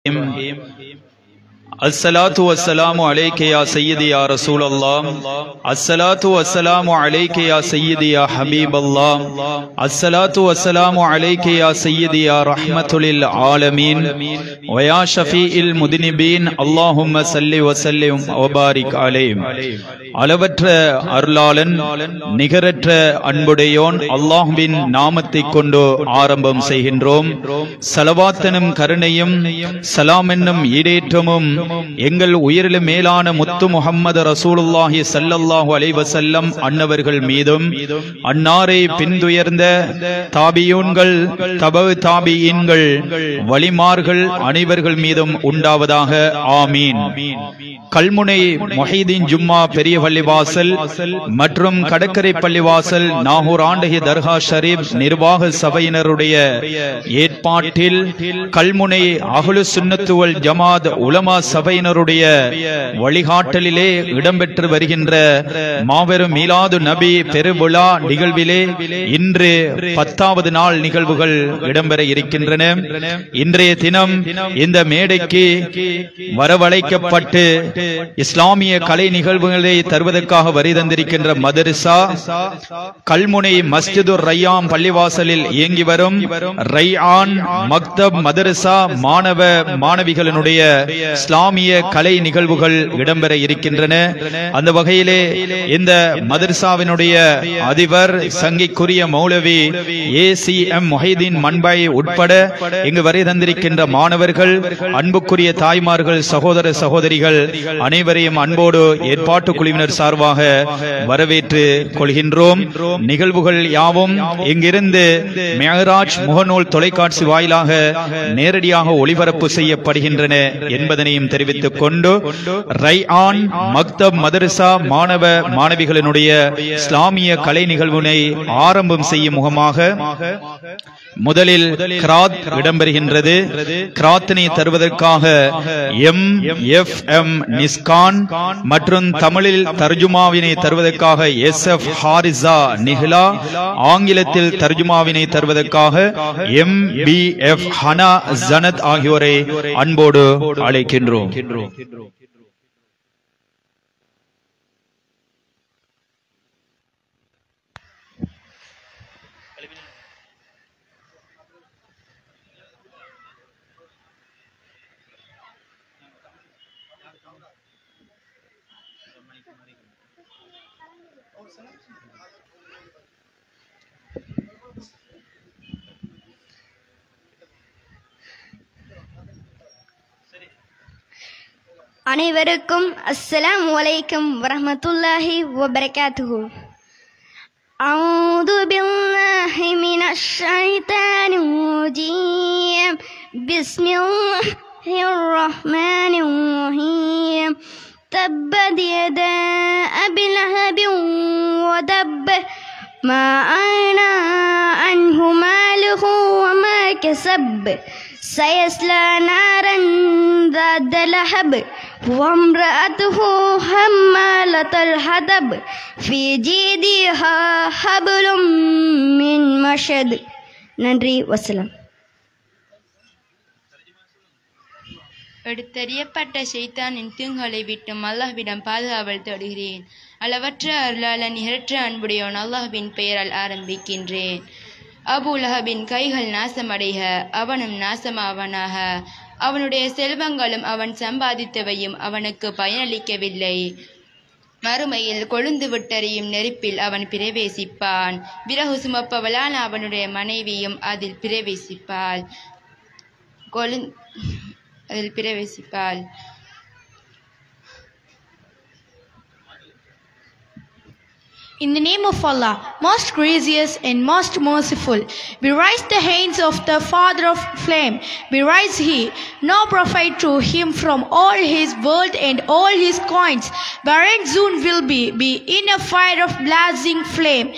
الصلاة والسلام عليك يا سيدي يا رسول الله الصلاة والسلام عليك يا سيدي يا حبيب الله الصلاة والسلام عليك يا سيدي يا رحمة للعالمين ويا شفيع المذنبين اللهم صل وسلم وبارك عليه அளவற்ற அருளாளன் நிகரற்ற அன்புடையோன் அல்லாஹுவின் நாமத்தை கொண்டு ஆரம்பம் செய்கின்றோம் சலவாத்தனும் கருணையும் சலாம் என்னும் ஈடேற்றமும் எங்கள் உயிரிலும் மேலான முத்து முகம்மது ரசூலுல்லாஹி சல்லல்லாஹு அலைஹி வஸல்லம் அன்னவர்கள் மீதும் அன்னாரை பின்துயர்ந்த தாபியூன்கள் தபவு தாபியீன்கள் வலிமார்கள் அனைவர்கள் மீதும் உண்டாவதாக ஆமீன் கல்முனை மொஹீதீன் ஜும்மா பெரிய பள்ளிவாசல் மற்றும் கடற்கரை பள்ளிவாசல் நாகூர் ஆண்டகி தர்கா ஷரீப் நிர்வாக சபையினருடைய ஏற்பாட்டில் கல்முனை அகுலு சுன்னத்துவல் ஜமாத் உலமா சபையினருடைய வழிகாட்டலிலே இடம்பெற்று வருகின்ற மாபெரும் மீலாது நபி பெருவிழா நிகழ்விலே இன்று பத்தாவது நாள் நிகழ்வுகள் இடம்பெற இருக்கின்றன இன்றைய தினம் இந்த மேடைக்கு வரவழைக்கப்பட்டு இஸ்லாமிய கலை நிகழ்வுகளை தருவதற்காக வரி தந்திருக்கின்ற மதரசா கல்முனை மஸ்ஜிதுர் ரையாம் பள்ளிவாசலில் இயங்கி வரும் ரையான் மக்தப் மதரசா மாணவ மாணவிகளினுடைய இஸ்லாமிய கலை நிகழ்வுகள் இடம்பெற இருக்கின்றன அந்த வகையிலே இந்த மதரசாவினுடைய அதிபர் சங்கிக்குரிய மௌலவி A C M Mohideen Manbai உட்பட இங்கு வரை தந்திருக்கின்ற மாணவர்கள் அன்புக்குரிய தாய்மார்கள் சகோதர சகோதரிகள் அனைவரையும் அன்போடு ஏற்பாட்டு குழுவினர் சார்பாக வரவேற்று கொள்கின்றோம் நிகழ்வுகள் யாவும் இங்கிருந்து மெஹராஜ் முகநூல் தொலைக்காட்சி வாயிலாக நேரடியாக ஒளிபரப்பு செய்யப்படுகின்றன என்பதனையும் தெரிவித்துக் கொண்டு ரைஆன் மக்தப் மதரசா மாணவ மாணவிகளினுடைய இஸ்லாமிய கலை நிகழ்வினை ஆரம்பம் செய்யும் முகமாக முதலில் கிராத் இடம்பெறுகின்றது கிராத்தினை தருவதற்காக எம் எஃப் எம் நிஸ்கான் மற்றும் தமிழில் தர்ஜுமாவினை தருவதற்காக எஸ் எஃப் ஹாரிசா நிஹ்லா ஆங்கிலத்தில் தர்ஜுமாவினை தருவதற்காக M P F Hana Janath ஆகியோரை அன்போடு அழைக்கின்றோம் அனைவருக்கும் அஸ்ஸலாமு அலைக்கும் வரஹ்மத்துல்லாஹி வபரகாத்துஹு أعوذ بالله من الشيطان الرجيم بسم الله الرحمن الرحيم تبت يدا أبي لهب وتب ما أغنى عنه ماله وما كسب سيصلى نارا ذات لهب وامرأته حمالة الحطب في جيدها حبل من مشد நன்றி வசலம் எடுத்தறியப்பட்ட ஷைத்தானின் தீங்குகளை விட்டும் அல்லாஹ்விடம் பாதுகாவல் தேடுகிறேன் அளவற்ற அருளாளன் நிகரற்ற அன்புடையோன் அல்லாஹ்வின் பெயரால் ஆரம்பிக்கின்றேன் அபு லஹபின் கைகள் நாசமடைக அவனும் நாசமாவனாக அவனுடைய செல்வங்களும் அவன் சம்பாதித்தவையும் அவனுக்கு பயனளிக்கவில்லை மறுமையில் கொழுந்து விட்டறியும் நெருப்பில் அவன் பிரவேசிப்பான் விறகு சுமப்பவளான அவனுடைய மனைவியும் அதில் பிரவேசிப்பாள் கொழு அதில் பிரவேசிப்பாள் In the name of Allah, most gracious and most merciful, we rise the hands of the Father of flame. We rise he, no profit to him from all his wealth and all his coins, wherein soon will be, be in a fire of blazing flame.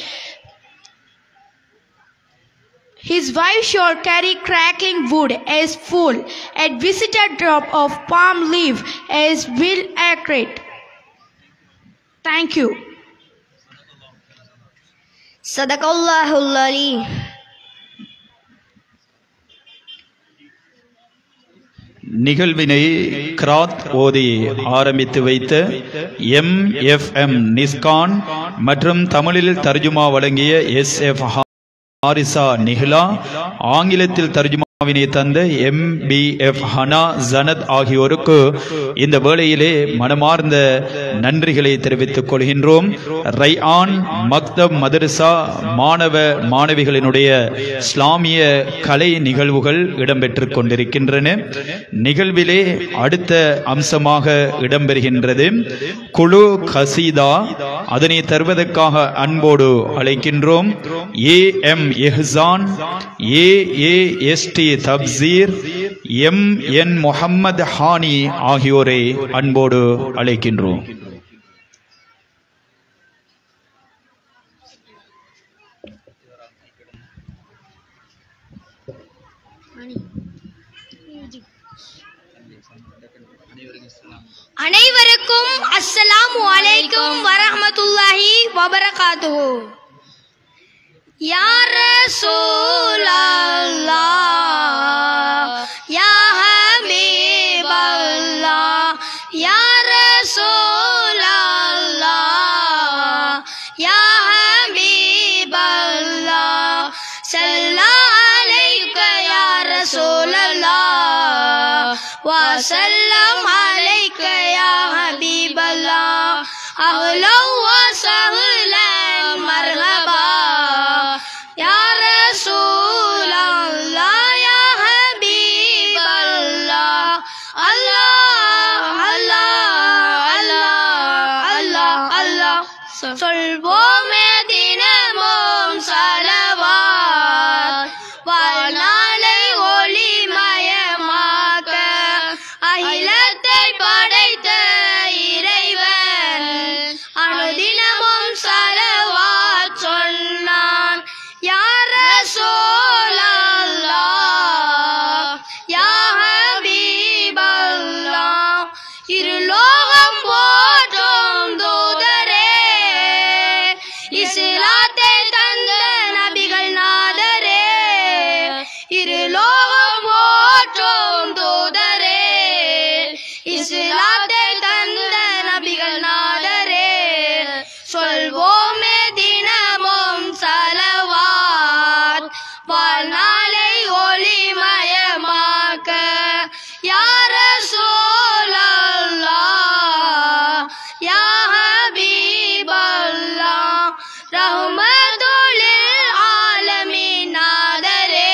His wife shall carry crackling wood as full, and visit a drop of palm leaf as will accurate. Thank you. சதகல்லாஹுல் அலீம் நிகழ்வினை கிராத் ஓதி ஆரம்பித்து வைத்த M F M நிஸ்கான் மற்றும் தமிழில் தர்ஜுமா வழங்கிய S F Haritha நிஹ்லா ஆங்கிலத்தில் தர்ஜுமாவினை தந்த M P F Hana Janath ஆகியோருக்கு இந்த வேளையிலே மனமார்ந்த நன்றிகளை தெரிவித்துக் கொள்கின்றோம் ரைஆன் மக்தப் மதரசா மாணவ மாணவிகளினுடைய இஸ்லாமிய கலை நிகழ்வுகள் இடம்பெற்றுக் கொண்டிருக்கின்றன நிகழ்விலே அடுத்த அம்சமாக இடம்பெறுகின்றது குழு கசீதா அதனை தருவதற்காக அன்போடு அழைக்கின்றோம் A M Ehsan A A S T Tafseer M N Muhammad Hani ஆகியோரை அன்போடு அழைக்கின்றோம் அனைவருக்கும் அஸ்ஸலாமு அலைக்கும் வரஹ்மத்துல்லாஹி வபரகாத்துஹு யா ரசூலல்லாஹ் யா ஹபீபல்லாஹ் யா ரசூலல்லாஹ் யா ஹபீபல்லாஹ் ஸல்லா அலைக்க யா ரசூலல்லாஹ் وسلم عليك يا حبيب الله أهلا وسهلا مرحبا يا رسول الله يا حبيب الله الله الله الله الله الله சொல்வோமே தினமும் சலவாத் வாழ்நாளை ஒளிமயமாக்க அகிலத்தை படைத்த இறைவன் அனுதினமும் சலவாத் சொன்னான் யார சோழல்லா யா ஹபீபல்லா இருலோகம் போற்றும் தூதரே இஸ்லாத்தை தந்த நபிகள் நாதரே இருலோகம் போற்றும் தூதரே இஸ்லாத்தை தந்த நபிகள் நாதரே சொல்வோமே தினமும் சலவாத் வாழ்நாளை ஒளிமயமாக்க யார சோழல்லா யா ஹபீபல்லா ரஹ்மத்துலில் ஆலமீன் நாதரே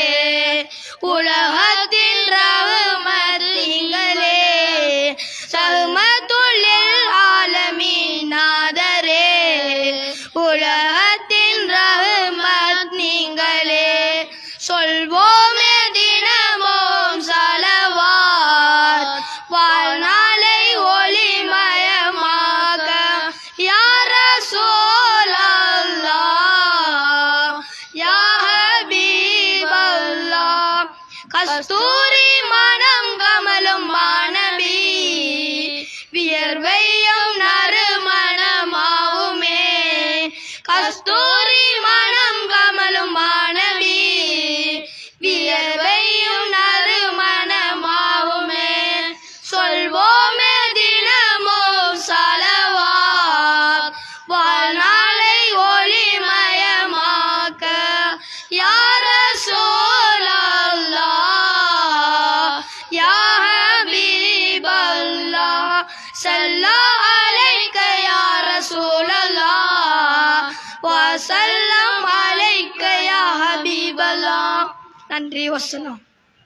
உலகத்தில் ரஹ்மத் நீங்களே சஹ்மத்துலில் ஆலமீன் நாதரே உலகத்தின் ரஹ்மத் நீங்களே சொல்வோமே தினமும் சலவாத் வாழ்நாளை ஒளிமயமாக யார சோழல்லா யா ஹபீபல்லா கஸ்தூரி மனம் கமலும் மாணவி வியர்வையும் நறுமணமாவுமே கஸ்தூரி மனம் கமலும் மாணவி வியர்வையும் நறுமணமாவுமே சொல்வோமே தினமும் சலவாத் வாழ்நாளை ஒளிமயமாக்க யார சோழல்லா யா ஹபீபல்லா ஸல்லா அலைக்க யா ரசூலல்லாஹ் வஸல்லம் அலைக்க யா ஹபீபல்லாஹ் நன்றி வசலாம்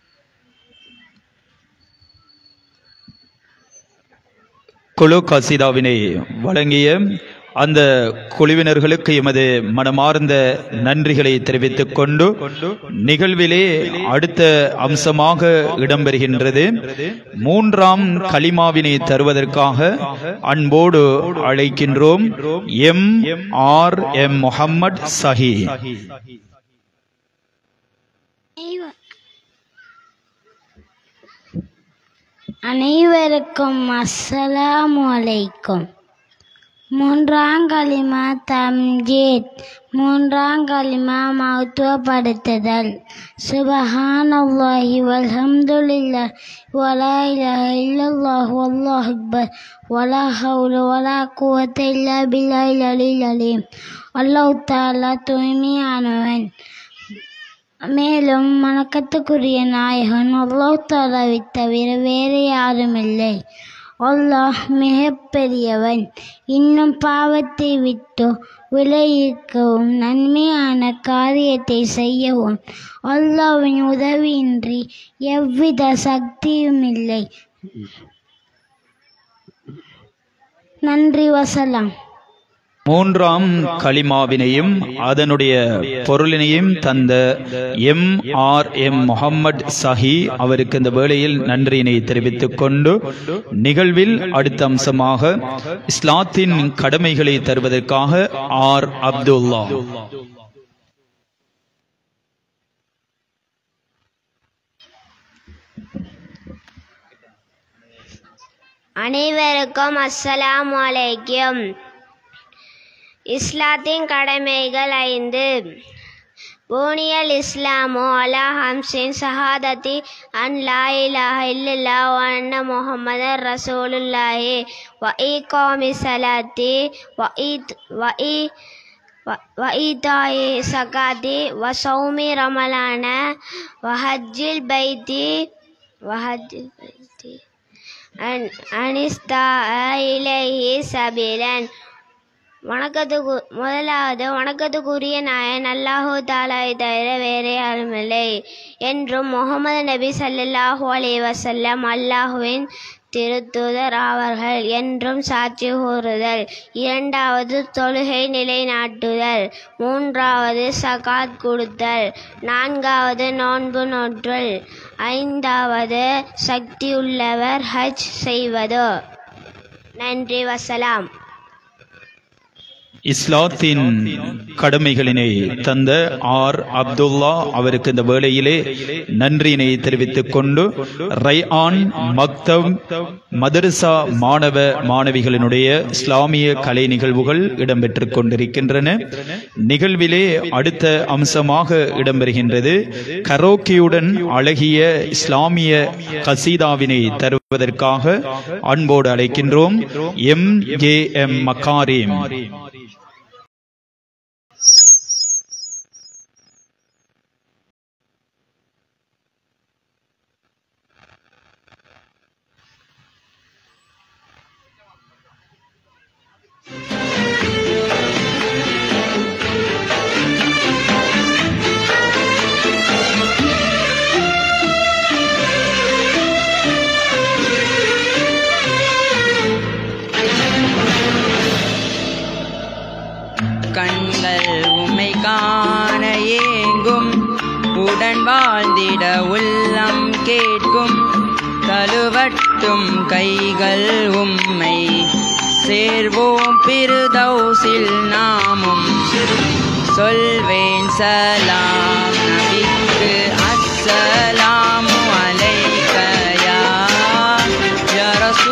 குழு கசீதாவினை வழங்கிய அந்த குழுவினர்களுக்கு எமது மனமார்ந்த நன்றிகளை தெரிவித்துக் கொண்டு நிகழ்விலே அடுத்த அம்சமாக இடம்பெறுகின்றது மூன்றாம் கலிமாவினை தருவதற்காக அன்போடு அழைக்கின்றோம் M R M Muhammad Sahi அனைவருக்கும் அஸ்ஸலாமு அலைக்கும் மூன்றாம் களிமா தம்ஜீத் மூன்றாம் களிமா மகத்துவப்படுத்துதல் சுபஹானல்லாஹி வல்ஹம்துலில்லாஹ் வலா இலாஹ இல்லல்லாஹ் வல்லாஹு அக்பர் வலா ஹவுல வலா குவத்த இல்லா பில்லாஹில் அலில் அலீம் அல்லாஹ் தாலா தூய்மையானவன் மேலும் வணக்கத்துக்குரிய நாயகன் அல்லாஹ் தாலாவை தவிர வேறு யாருமில்லை அல்லாஹ் மிகப்பெரியவன் இன்னும் பாவத்தை விட்டு விளைவிக்கவும் நன்மையான காரியத்தை செய்யவும் அல்லாஹ்வின் உதவியின்றி எவ்வித சக்தியும் இல்லை நன்றி வசலாம் மூன்றாம் களிமாவினையும் அதனுடைய பொருளினையும் தந்த M R M Muhammad Sahi அவருக்கு இந்த வேளையில் நன்றியினை தெரிவித்துக் கொண்டு நிகழ்வில் அடுத்த அம்சமாக இஸ்லாத்தின் கடமைகளை தருவதற்காக ஆர் அப்துல்லா அனைவருக்கும் அஸ்ஸலாமு அலைக்கும் இஸ்லாத்தின் கடமைகள் ஐந்து பூனியல் இஸ்லாமு அலா ஹம்சின் சஹாதத்தி அன் லா இலாஹ இல்லல்லா வ அன்ன முஹம்மதர் ரசூலுல்லாஹி வ ஈகாமி ஸலாத்தி வ ஈத் வ ஈ வ ஈதாயி சகாத்தி வ சௌமி ரமலான வ ஹஜ்ஜில் பைத்தி வ ஹஜ்ஜில் பைத்தி அன் அனிஸ்தா இலைஹி சபீலன் வணக்கத்துக்கு முதலாவது வணக்கத்துக்குரிய நாயன் அல்லாஹு தாலாவை தவிர வேறே யாருமில்லை என்றும் முகமது நபி ஸல்லல்லாஹு அலைஹி வஸல்லம் அல்லாஹுவின் திருத்தூதர் ஆவார்கள் என்றும் சாட்சி கூறுதல் இரண்டாவது தொழுகை நிலைநாட்டுதல் மூன்றாவது சகாத் கொடுத்தல் நான்காவது நோன்பு நோற்றல் ஐந்தாவது சக்தியுள்ளவர் ஹஜ் செய்வது நன்றி வசலாம் இஸ்லாத்தின் கடமைகளினை தந்த ஆர் அப்துல்லா அவருக்கு இந்த வேளையிலே நன்றியினை தெரிவித்துக் கொண்டு ரைஆன் மக்தப் மதரசா மாணவ மாணவிகளினுடைய இஸ்லாமிய கலை நிகழ்வுகள் இடம்பெற்றுக் கொண்டிருக்கின்றன நிகழ்விலே அடுத்த அம்சமாக இடம்பெறுகின்றது கரோக்கியுடன் அழகிய இஸ்லாமிய கசீதாவினை தருவதற்காக அன்போடு அழைக்கின்றோம் எம் ஏ எம் மக்காரீம் கண்கள் உம்மை காண ஏங்கும் உடன் வாழ்ந்திட உள்ளம் கேட்கும் தழுவட்டும் கைகள் உம்மை சேர்வோம் பிருதௌசில் நாமும் சொல்வேன் சலாம் நபிக்கு அஸ்ஸலாமு அலைக்க யா யா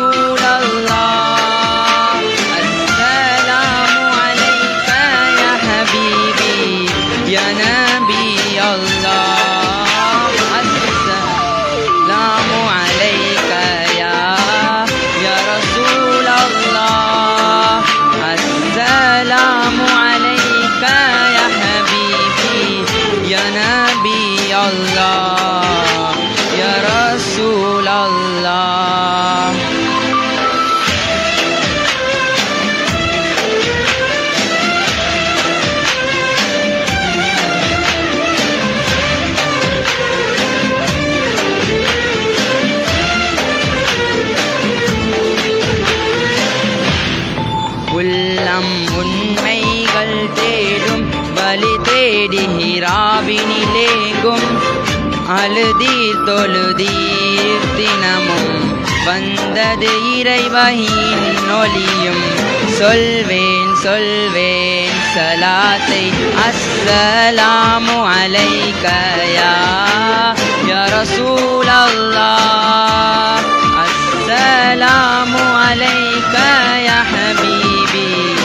ரசூலல்லாஹ் அஸ்ஸலாமு அலைக்க யா ஹபீபி யா நபி அல்லாஹ் அஸ்ஸலாமு அலைக்க யா யா ரசூலல்லாஹ் அஸ்ஸலாமு அலைக்க யா ஹபீபி யா நபி அல்லாஹ் யா ரசூலல்லாஹ் உள்ளம் உண்மைகள் தேடும் வழி தேடி ஹிராவினிலேங்கும் அழுதீர் தொழுதீர் தினமும் வந்தது இறைவகின் ஒளியும் சொல்வேன் சொல்வேன் சலாத்தை அஸ்ஸலாமு அலைக்க யா யா ரசூலல்லாஹ் அஸ்ஸலாமு அலைக்க யா ஹபீபி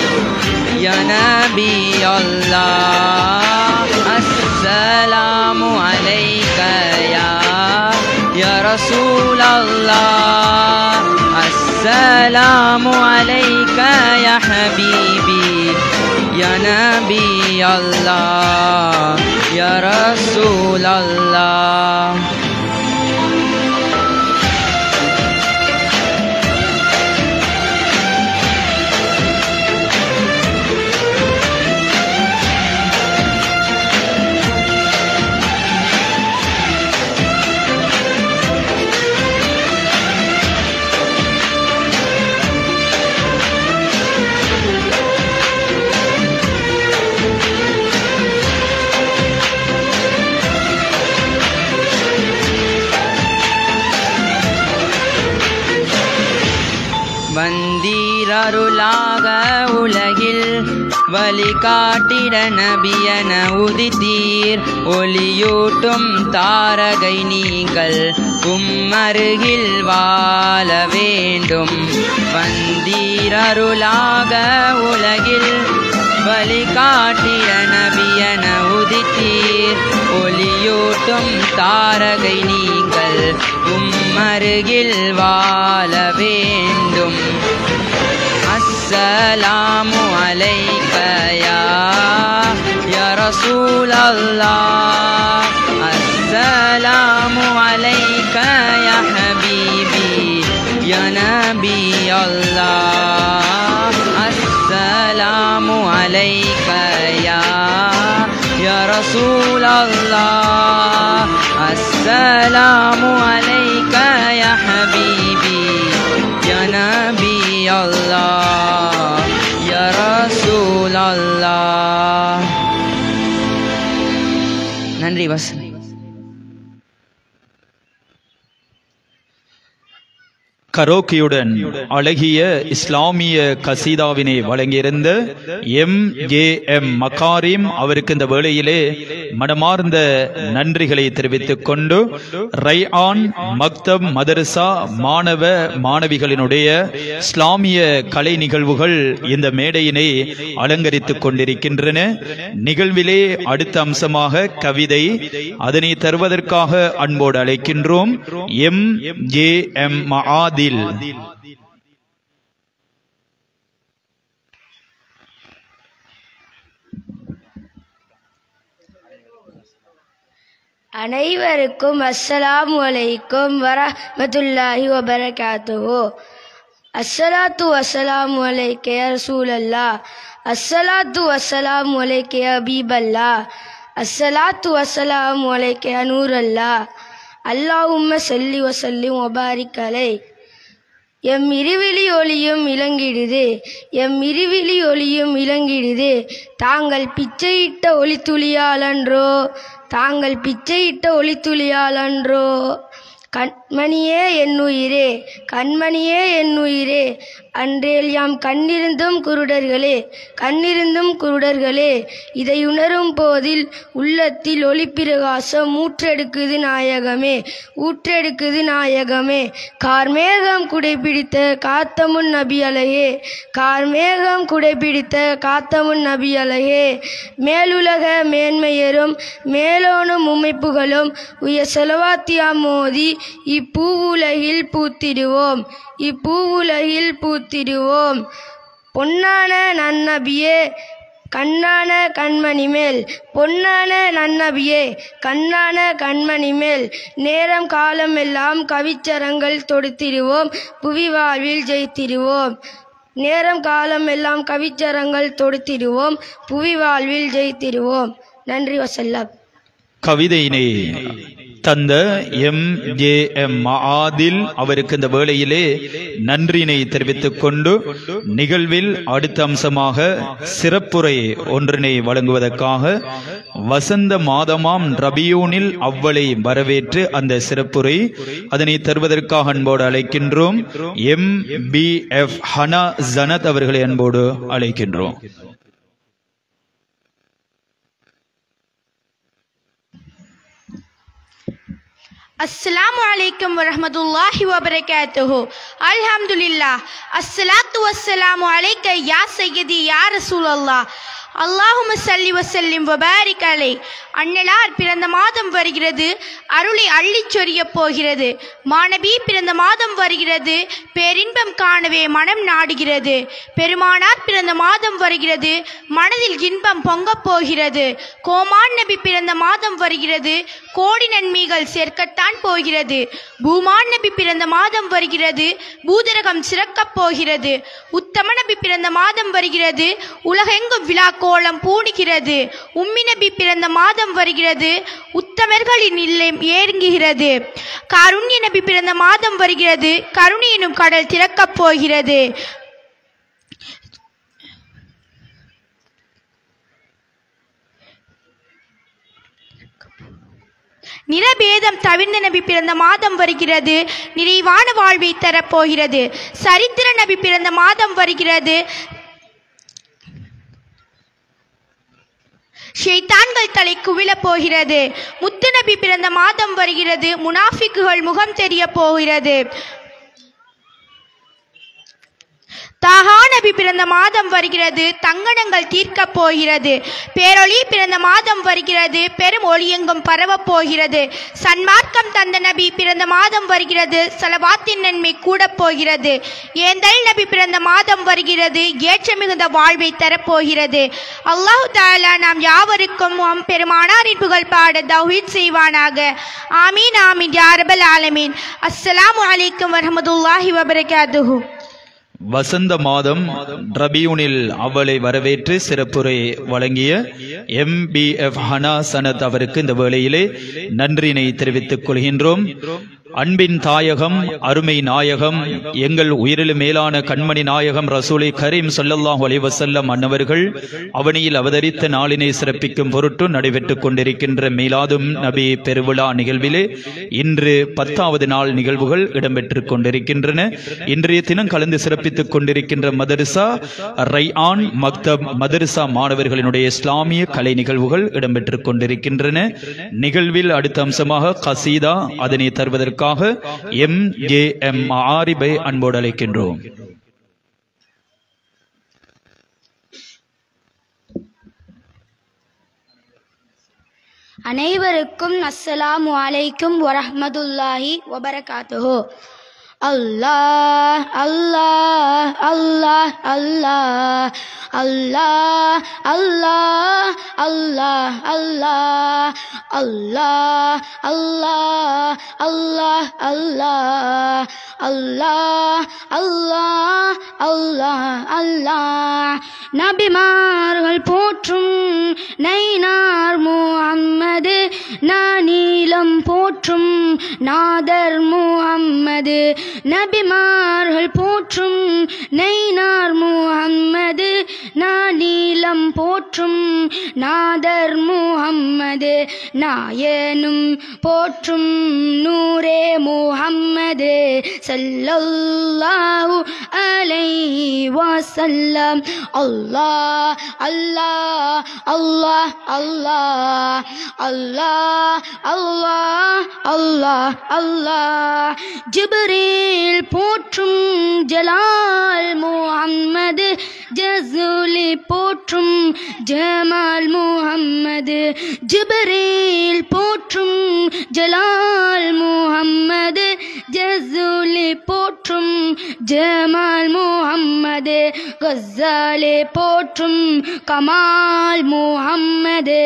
السلام عليك يا حبيبي يا نبي الله يا رسول الله வந்தீரருளாக உலகில் வழிகாட்டிட நபியன உதித்தீர் ஒளியூட்டும் தாரகை நீங்கள் உம்மருகில் வாழ வேண்டும் வந்தீரருளாக உலகில் வழிகாட்டிட நபியன உதித்தீர் ஒளியூட்டும் தாரகை நீங்கள் உம்மருகில் வாழ வேண்டும் السلام عليك يا يا رسول الله السلام عليك يا حبيبي يا نبي الله السلام عليك يا يا رسول الله السلام عليك يا حبيبي يا نبي الله يا رسول الله நன்றி வசந்த் கரோக்கியுடன் அழகிய இஸ்லாமிய கசீதாவினை வழங்கியிருந்த எம் ஏ எம் மக்காரிம் அவருக்கு இந்த வேளையிலே மனமார்ந்த நன்றிகளை தெரிவித்துக் கொண்டு ரைஆன் மக்தப் மதரசா மாணவ மாணவிகளினுடைய இஸ்லாமிய கலை நிகழ்வுகள் இந்த மேடையினை அலங்கரித்துக் கொண்டிருக்கின்றன நிகழ்விலே அடுத்த அம்சமாக கவிதை அதனை தருவதற்காக அன்போடு அழைக்கின்றோம் எம் ஜே எம் மஆதில் அனைவருக்கும் அஸ்ஸலாமு அலைக்கும் வரஹ்மத்துல்லாஹி வபரகாத்துஹு அஸ்ஸலாத்து வஸ்ஸலாமு அலைக்க யா ரசூலல்லாஹ் அஸ்ஸலாத்து வஸ்ஸலாமு அலைக்க யா ஹபீபல்லாஹ் அஸ்ஸலாத்து வஸ்ஸலாமு அலைக்க யா நூரல்லாஹ் அல்லாஹும்ம ஸல்லி வஸல்லிம் வபாரிக் அலை எம் இருவிழி ஒளியும் இளங்கிடுது எம் இருவிழி ஒளியும் இளங்கிடுது தாங்கள் பிச்சையிட்ட ஒளித்துளியாலன்றோ தாங்கள் பிச்சையிட்ட ஒளித்துளியாலன்றோ கண்மணியே என்னுயிரே கண்மணியே என்னுயிரே அன்றேல் யாம் கண்ணிருந்தும் குருடர்களே கண்ணிருந்தும் குருடர்களே இதை உணரும் போதில் உள்ளத்தில் ஒளிப்பிரகாசம் ஊற்றெடுக்குது நாயகமே ஊற்றெடுக்குது நாயகமே கார்மேகம் குடைபிடித்த காத்தமுன் நபி அலையே கார்மேகம் குடைபிடித்த காத்தமுன் நபி அலையே மேலுலக மேன்மையரும் மேலோனும் உமைப்புகளும் உய செலவாத்தியா மோதி இப்பூவுலகில் பூத்திடுவோம் இப்பூவுலகில் பூத்திடுவோம் பொன்னான நன்னபியே கண்ணான கண்மணி மேல் பொன்னான நன்னபியே கண்ணான கண்மணி மேல் நேரம் காலம் எல்லாம் கவிச்சரங்கள் தொடுத்திடுவோம் புவி வாழ்வில் ஜெயித்திடுவோம் நேரம் காலம் எல்லாம் கவிச்சரங்கள் தொடுத்திடுவோம் புவி வாழ்வில் ஜெயித்திடுவோம் நன்றி வசல்லம் கவிதையினை தந்த எம் ஜே எம் ஆதில் அவருக்கு இந்த வேளையிலே நன்றியினை தெரிவித்துக் கொண்டு நிகழ்வில் அடுத்த அம்சமாக சிறப்புரை ஒன்றினை வழங்குவதற்காக வசந்த மாதமாம் ரபியூனில் அவ்வளை வரவேற்று அந்த சிறப்புரை அதனை தருவதற்காக அன்போடு அழைக்கின்றோம் M P F Hana Janath அவர்களை அன்போடு அழைக்கின்றோம் Assalamu alaikum wa rahmatullahi wa barakatuhu. Alhamdulillah. Assalatu wassalamu alayka ya sayyidi ya Rasulallah. அல்லாஹும சல்லி வசல்லிம் வபாரிக் அலை அண்ணலார் பிறந்த மாதம் வருகிறது அருளை அள்ளிச் சொரியப் போகிறது மாணவி பிறந்த மாதம் வருகிறது பேரின்பம் காணவே மனம் நாடுகிறது பெருமானார் பிறந்த மாதம் வருகிறது மனதில் இன்பம் பொங்கப் போகிறது கோமான் நபி பிறந்த மாதம் வருகிறது கோடி நன்மைகள் சேர்க்கத்தான் போகிறது பூமான் நபி பிறந்த மாதம் வருகிறது பூதரகம் சிறக்கப் போகிறது உத்தம நபி பிறந்த மாதம் வருகிறது உலகெங்கும் விழா கோலம் பூணுகிறது உம்மி நபி பிறந்த மாதம் வருகிறது உத்தமர்களின் இல்லம் ஏறுங்குகிறது காருண்ய நபி பிறந்த மாதம் வருகிறது கருணை எனும் கடல் திறக்கப் போகிறது நிறபேதம் தவிர்ந்த நபி பிறந்த மாதம் வருகிறது நிறைவான வாழ்வை தரப்போகிறது சரித்திர நபி பிறந்த மாதம் வருகிறது ஷைத்தான்கள் தலை குவிழப் போகிறது முத்து நபி பிறந்த மாதம் வருகிறது முனாஃபிக்குகள் முகம் தெரிய போகிறது தாஹா நபி பிறந்த மாதம் வருகிறது தங்கணங்கள் தீர்க்கப் போகிறது பேரொளி பிறந்த மாதம் வருகிறது பெரும் ஒளியெங்கும் பரவப் போகிறது சன்மார்க்கம் தந்த நபி பிறந்த மாதம் வருகிறது சலவாத்தின் நன்மை கூடப் போகிறது ஏந்தல் நபி பிறந்த மாதம் வருகிறது ஏற்ற மிகுந்த வாழ்வை தரப்போகிறது அல்லாஹு தாலா நாம் யாவருக்கும் உம் பெருமானாரின் புகழ் பாட தௌஹீத் செய்வானாக ஆமீன் ஆமீன் யாரபல் ஆலமீன் அஸ்ஸலாமு அலைக்கும் வரஹமத்துல்லாஹி வபரகாத்துஹு வசந்த மாதம் ரபியூனில் அவளை வரவேற்று சிறப்புரை வழங்கிய M P F Hana Sanath அவருக்கு இந்த வேளையிலே நன்றினை தெரிவித்துக் கொள்கின்றோம் அன்பின் தாயகம் அருமை நாயகம் எங்கள் உயிரிலும் மேலான கண்மணி நாயகம் ரசூலை கரீம் ஸல்லல்லாஹு அலைஹி வஸல்லம் அன்னவர்கள் அவனியில் அவதரித்த நாளினை சிறப்பிக்கும் பொருட்டு நடைபெற்றுக் கொண்டிருக்கின்ற மீலாதும் நபி பெருவிழா நிகழ்விலே இன்று பத்தாவது நாள் நிகழ்வுகள் இடம்பெற்றுக் கொண்டிருக்கின்றன இன்றைய தினம் கலந்து சிறப்பித்துக் கொண்டிருக்கின்ற மதரசா ரைஆன் மக்தப் மதரசா மாணவர்களினுடைய இஸ்லாமிய கலை நிகழ்வுகள் இடம்பெற்றுக் கொண்டிருக்கின்றன நிகழ்வில் அடுத்த அம்சமாக கசீதா அதனை தருவதற்காக எம் ஏ எம் ஆரிபை அன்போடு அழைக்கின்றோம் அனைவருக்கும் அஸ்ஸலாமு அலைக்கும் வரஹ்மத்துல்லாஹி வபரகாத்துஹு அல்லாஹ் அல்லாஹ் அல்லாஹ் அல்லாஹ் அல்லாஹ் அல்லாஹ் அல்லாஹ் அல்லாஹ் அல்லாஹ் அல்லாஹ் அல்லாஹ் அல்லாஹ் அல்லாஹ் அல்லாஹ் அல்லாஹ் அல்லாஹ் நபிமார்கள் போற்றும் நைனார் முஹம்மது நானீலம் போற்றும் நாதர் முஹம்மது நபிமார்கள் போற்றும் நைனார் முஹம்மது நானீலம் போற்றும் நாதர் முஹம்மது நாயனும் போற்றும் நூரே முஹம்மது ஸல்லல்லாஹு அலைஹி வஸல்லம் அல்லாஹ் அல்லாஹ் அல்லாஹ் அல்லாஹ் அல்லாஹ் அல்லாஹ் அல்லாஹ் அல்லாஹ் ஜிப்ரீல் போற்றும் ஜலால் முஹம்மது ஜசூலி போற்றும் ஜமால் முஹம்மது ஜிப்ரீல் போற்றும் ஜலால் முஹம்மது ஜசூலி போற்றும் ஜமால் முஹம்மது கஸ்ஸாலே போற்றும் கமால் முஹம்மது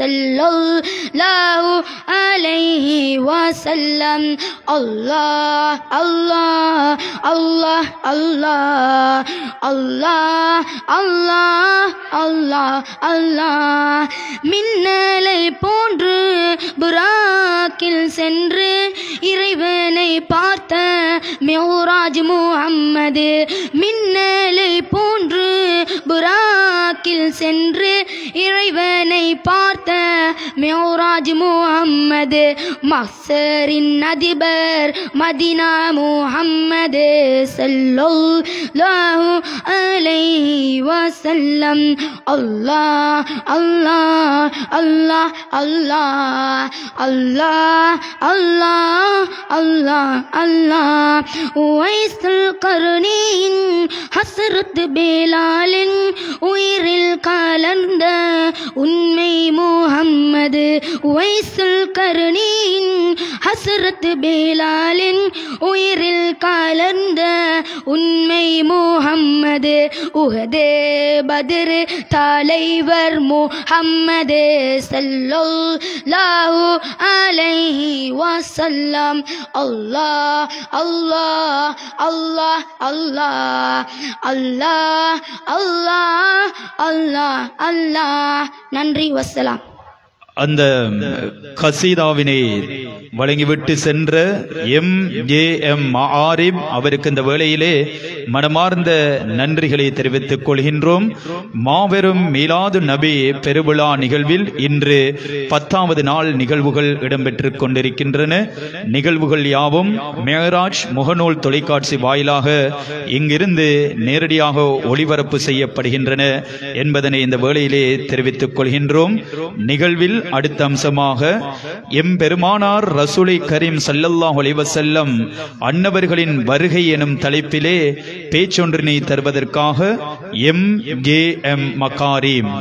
ஸல்லல்லாஹு அலைஹி வஸல்லம் அல்லாஹ் அல்லாஹ் அல்லாஹ் அல்லாஹ் அல்லாஹ் அல்லாஹ் அல்லாஹ் அல்லாஹ் மின்னலை போன்று புராக்கில் சென்று இறைவனை பார்த்த மெஹராஜ் முஹம்மது மின்னலை போன்று புராக்கில் சென்று இறைவனை பார்த்த மெஹராஜ் முஹம்மது மக்சரின் அதிபர் மதினா முஹம்மது محمد صلى الله عليه وسلم الله الله الله الله الله الله الله الله ويس القرنين حسرت بلال உயிரில் கலந்த உண்மை முகம்மது வைசுல் கருணின் ஹசரத் பேலாலின் உயிரில் கலந்த உண்மை முகம்மது உஹதே பத்ர் தலைவர் முஹம்மது ஸல்லல்லாஹு அலைஹி வஸல்லம் அல்லாஹ் அல்லாஹ் அல்லாஹ் அல்லாஹ் அல்லாஹ் அல்லாஹ் அல்லாஹ் அல்லாஹ் நன்றி வசலாம் அந்த கசீதாவினை வழங்கிவிட்டு சென்ற எம் ஏ எம் ஆரிப் அவருக்கு இந்த வேளையிலே மனமார்ந்த நன்றிகளை தெரிவித்துக் கொள்கின்றோம் மாபெரும் மீலாது நபி பெருவிழா நிகழ்வில் இன்று பத்தாவது நாள் நிகழ்வுகள் இடம்பெற்றுக் கொண்டிருக்கின்றன நிகழ்வுகள் யாவும் மேராஜ் முகநூல் தொலைக்காட்சி வாயிலாக இங்கிருந்து நேரடியாக ஒளிபரப்பு செய்யப்படுகின்றன என்பதனை இந்த வேளையிலே தெரிவித்துக் கொள்கின்றோம் நிகழ்வில் அடுத்த அம்சமாக எம் பெருமானார் ரசூலை கரீம் சல்லல்லாஹு அலைஹி வஸல்லம் அன்னவர்களின் வருகை எனும் தலைப்பிலே பேச்சொன்றினை தருவதற்காக எம் ஜே எம் மகாரீம்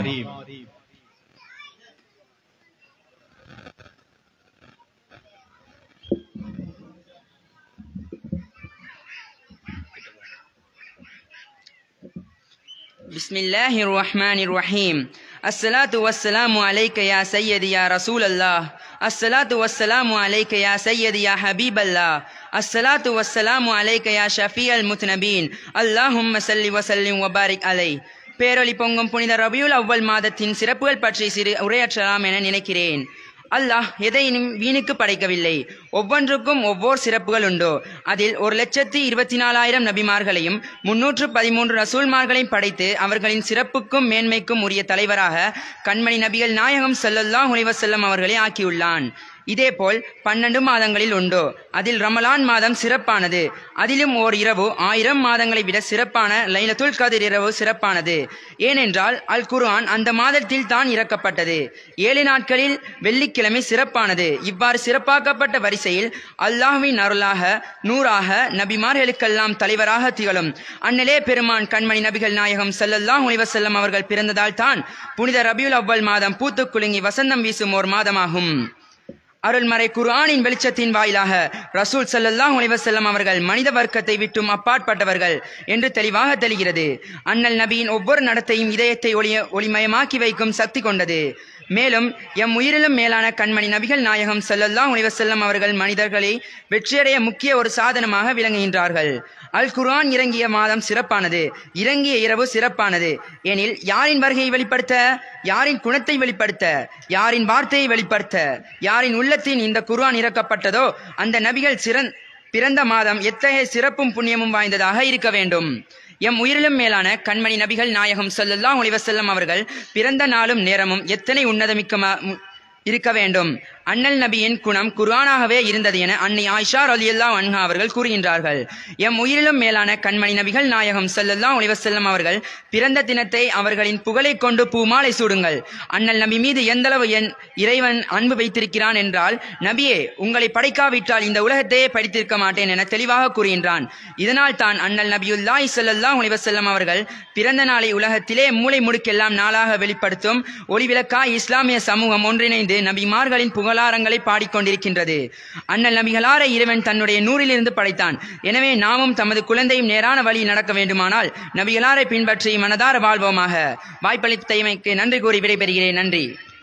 بسم الله الرحمن الرحيم الصلاة والسلام عليك يا سيدي يا رسول الله الصلاة والسلام عليك يا سيدي يا حبيب الله الصلاة والسلام عليك يا شفيع المتنبين اللهم صل وسلم وبارك عليه பேரொளி பொங்கும் புனித ரபியுல் அவ்வல் மாதத்தின் சிறப்புகள் பற்றி சிறு உரையாற்றலாம் என நினைக்கிறேன் அல்லாஹ் எதையும் வீணுக்கு படைக்கவில்லை ஒவ்வொன்றுக்கும் ஒவ்வொரு சிறப்புகள் உண்டோ அதில் ஒரு லட்சத்தி இருபத்தி நாலாயிரம் நபிமார்களையும் முன்னூற்று பதிமூன்று ரசூல்மார்களையும் படைத்து அவர்களின் சிறப்புக்கும் மேன்மைக்கும் உரிய தலைவராக கண்மணி நபிகள் நாயகம் ஸல்லல்லாஹு அலைஹி வஸல்லம் அவர்களை ஆக்கியுள்ளான் இதேபோல் பன்னெண்டு மாதங்களில் உண்டோ அதில் ரமலான் மாதம் சிறப்பானது அதிலும் ஓர் இரவு ஆயிரம் மாதங்களை விட சிறப்பான லைலத்துல் கதிர் இரவு சிறப்பானது ஏனென்றால் அல் குர்ஆன் அந்த மாதத்தில் தான் இறக்கப்பட்டது ஏழு நாட்களில் வெள்ளிக்கிழமை சிறப்பானது இவ்வாறு சிறப்பாக்கப்பட்ட வரிசையில் அல்லாஹ்வின் அருளாக நூறாக நபிமார்களுக்கெல்லாம் தலைவராக திகழும் அந்நிலே பெருமான் கண்மணி நபிகள் நாயகம் ஸல்லல்லாஹு அலைஹி வஸல்லம் அவர்கள் பிறந்ததால் தான் புனித ரபியுல் அவ்வல் மாதம் பூத்துக் குலுங்கி வசந்தம் வீசும் ஓர் மாதமாகும் அருள்மறை குர்ஆனின் வெளிச்சத்தின் வாயிலாக ரசூல் ஸல்லல்லாஹு அலைஹி வஸல்லம் அவர்கள் மனித வர்க்கத்தை விட்டும் அப்பாற்பட்டவர்கள் என்று தெளிவாக தெரிகிறது அண்ணல் நபியின் ஒவ்வொரு நடத்தையும் இதயத்தை ஒளிய ஒளிமயமாக்கி வைக்கும் சக்தி கொண்டது மேலும் எம் உயிரிலும் மேலான கண்மணி நபிகள் நாயகம் ஸல்லல்லாஹு அலைஹி வஸல்லம் அவர்கள் மனிதர்களை வெற்றியடைய முக்கிய ஒரு சாதனமாக விளங்குகின்றார்கள் அல் குர்ஆன் இறங்கிய மாதம் சிறப்பானது இறங்கிய இரவு சிறப்பானது எனில் யாரின் வருகையை வெளிப்படுத்த யாரின் குணத்தை வெளிப்படுத்த யாரின் வார்த்தையை வெளிப்படுத்த யாரின் உள்ளத்தின் இந்த குர்ஆன் இறக்கப்பட்டதோ அந்த நபிகள் சிறந் பிறந்த மாதம் எத்தகைய சிறப்பும் புண்ணியமும் வாய்ந்ததாக இருக்க வேண்டும் எம் உயிரிலும் மேலான கண்மணி நபிகள் நாயகம் ஸல்லல்லாஹு அலைஹி வஸல்லம் அவர்கள் பிறந்த நாளும் நேரமும் எத்தனை உன்னதமிக்க இருக்க வேண்டும் அண்ணல் நபியின் குணம் குர்ஆனாகவே இருந்தது என அன்னை ஆயிஷா ரலியல்லாஹு அன்ஹா அவர்கள் கூறுகின்றார்கள் எம் உயிரிலும் மேலான கண்மணி நபிகள் நாயகம் ஸல்லல்லாஹு அலைஹி வஸல்லம் அவர்கள் பிறந்த தினத்தை அவர்களின் புகழை கொண்டு பூமாலை சூடுங்கள் அண்ணல் நபி மீது எந்தளவு என் இறைவன் அன்பு வைத்திருக்கிறான் என்றால் நபியே உங்களை படைக்காவிட்டால் இந்த உலகத்தையே படித்திருக்க மாட்டேன் என தெளிவாக கூறுகின்றான் இதனால் தான் அண்ணல் நபியுல்லாஹி ஸல்லல்லாஹு அலைஹி வஸல்லம் அவர்கள் பிறந்த நாளை உலகத்திலே மூளை முடுக்கெல்லாம் நாளாக வெளிப்படுத்தும் ஒளிவிளக்காய் இஸ்லாமிய சமூகம் ஒன்றிணைந்து நபிமார்களின் புகழாரங்களை பாடிக்கொண்டிருக்கின்றது அண்ணல் நபிகளாரை இறைவன் தன்னுடைய நூறிலிருந்து படைத்தான் எனவே நாமும் தமது குழந்தையும் நேரான வழியில் நடக்க வேண்டுமானால் நபிகளாரை பின்பற்றி மனதார வாழ்வோமாக வாய்ப்பளித்தமைக்கு நன்றி கூறி விடைபெறுகிறேன் நன்றி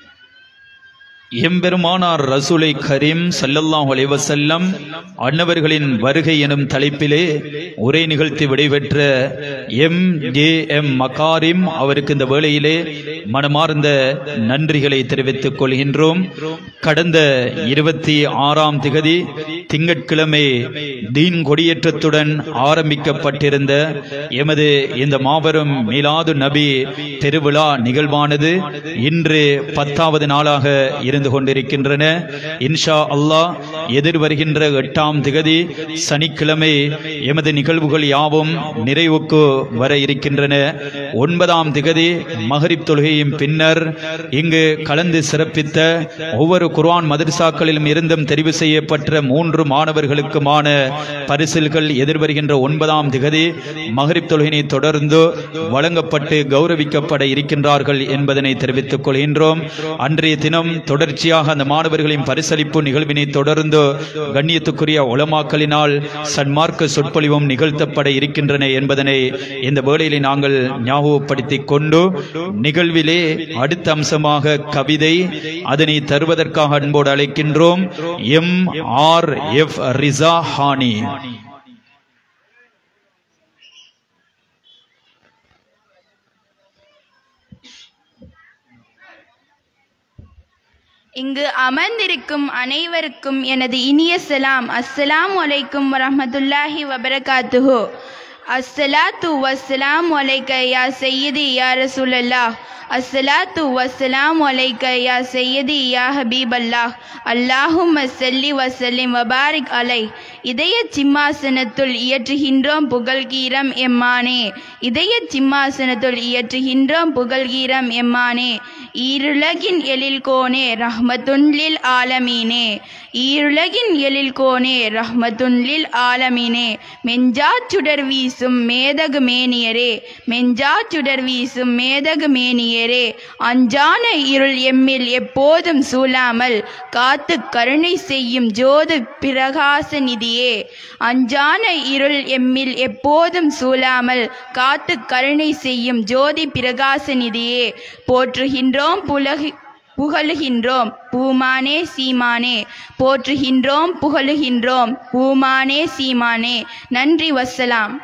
எம்பெருமானார் ரசூலை கரீம் சல்லல்லாஹு அலைஹி வஸல்லம் அன்னவர்களின் வருகை எனும் தலைப்பிலே உரை நிகழ்த்தி விடைபெற்ற எம் ஜே எம் மகாரிம் அவருக்கு இந்த வேளையிலே மனமார்ந்த நன்றிகளை தெரிவித்துக் கொள்கின்றோம் கடந்த இருபத்தி ஆறாம் திகதி திங்கட்கிழமை தீன் கொடியேற்றத்துடன் ஆரம்பிக்கப்பட்டிருந்த எமது இந்த மாபெரும் மீலாது நபி பெருவிழா நிகழ்வானது இன்று பத்தாவது நாளாக இருந்து கொண்டிருக்கின்றன இன்ஷா அல்லாஹ் எதிர்வருகின்ற எட்டாம் திகதி சனிக்கிழமை எமது நிகழ்வுகள் யாவும் நிறைவுக்கு வர இருக்கின்றன ஒன்பதாம் திகதி மகரிப் தொழுகையின் பின்னர் இங்கு கலந்து சிறப்பித்த ஒவ்வொரு குர்ஆன் மதரசாக்களிலும் இருந்தும் தெரிவு செய்யப்பட்ட மூன்று மாணவர்களுக்குமான பரிசில்கள் எதிர்வருகின்ற ஒன்பதாம் திகதி மகரிப் தொழுகையை தொடர்ந்து வழங்கப்பட்டு கௌரவிக்கப்பட இருக்கின்றார்கள் என்பதனை தெரிவித்துக் கொள்கின்றோம் அன்றைய தினம் தொடர்ச்சியாக அந்த மாணவர்களின் பரிசளிப்பு நிகழ்வினை தொடர்ந்து கண்ணியத்துக்குரிய உலமாக்களினால் சன்மார்க்க சொற்பொழிவும் நிகழ்த்தப்பட இருக்கின்றன என்பதனை இந்த வேளையிலே நாங்கள் ஞாபகப்படுத்திக் கொண்டு நிகழ்விலே அடுத்த அம்சமாக கவிதை அதனை தருவதற்காக அன்போடு அழைக்கின்றோம் M R F Riza Hani இங்கு அமர்ந்திருக்கும் அனைவருக்கும் எனது இனிய சலாம் அஸ்ஸலாமு அலைக்கும் வரஹ்மத்துல்லாஹி வபரகாத்துஹு அஸ்ஸலாத்து வஸ்ஸலாமு அலைக்க யா சையதி யா ரசூலல்லாஹ் அஸ்ஸலாத்து வஸ்ஸலாமு அலைக்க யா சையதி யா ஹபீபல்லாஹ் அல்லாஹும்ம ஸல்லி வஸல்லிம் வபாரிக் அலை இதய சிம்மாசனத்துள் இயற்றுகின்றோம் புகழ்கீரம் எம்மானே இதய சிம்மாசனத்துள் இயற்றுகின்றோம் புகழ்கீரம் எம்மானே ஈருலகின் எழில் கோனே ரஹ்மத்துன்லில் ஆலமீனே ஈருலகின் எழில் கோனே ரஹ்மத்துன்லில் ஆலமீனே மெஞ்சா சுடர் வீசும் மேதகு மேனியரே மெஞ்சா சுடர் வீசும் மேதகு மேனியரே அஞ்சான இருள் எம்மில் எப்போதும் சூழாமல் காத்து கருணை செய்யும் ஜோது பிரகாச நிதியே அஞ்சான இருள் எம்மில் எப்போதும் சூழாமல் காத்து கருணை செய்யும் ஜோதி பிரகாச நிதியே போற்றுகின்றோம் புலகி புகழுகின்றோம் பூமானே சீமானே போற்றுகின்றோம் புகழுகின்றோம் பூமானே சீமானே நன்றி வஸ்ஸலாம்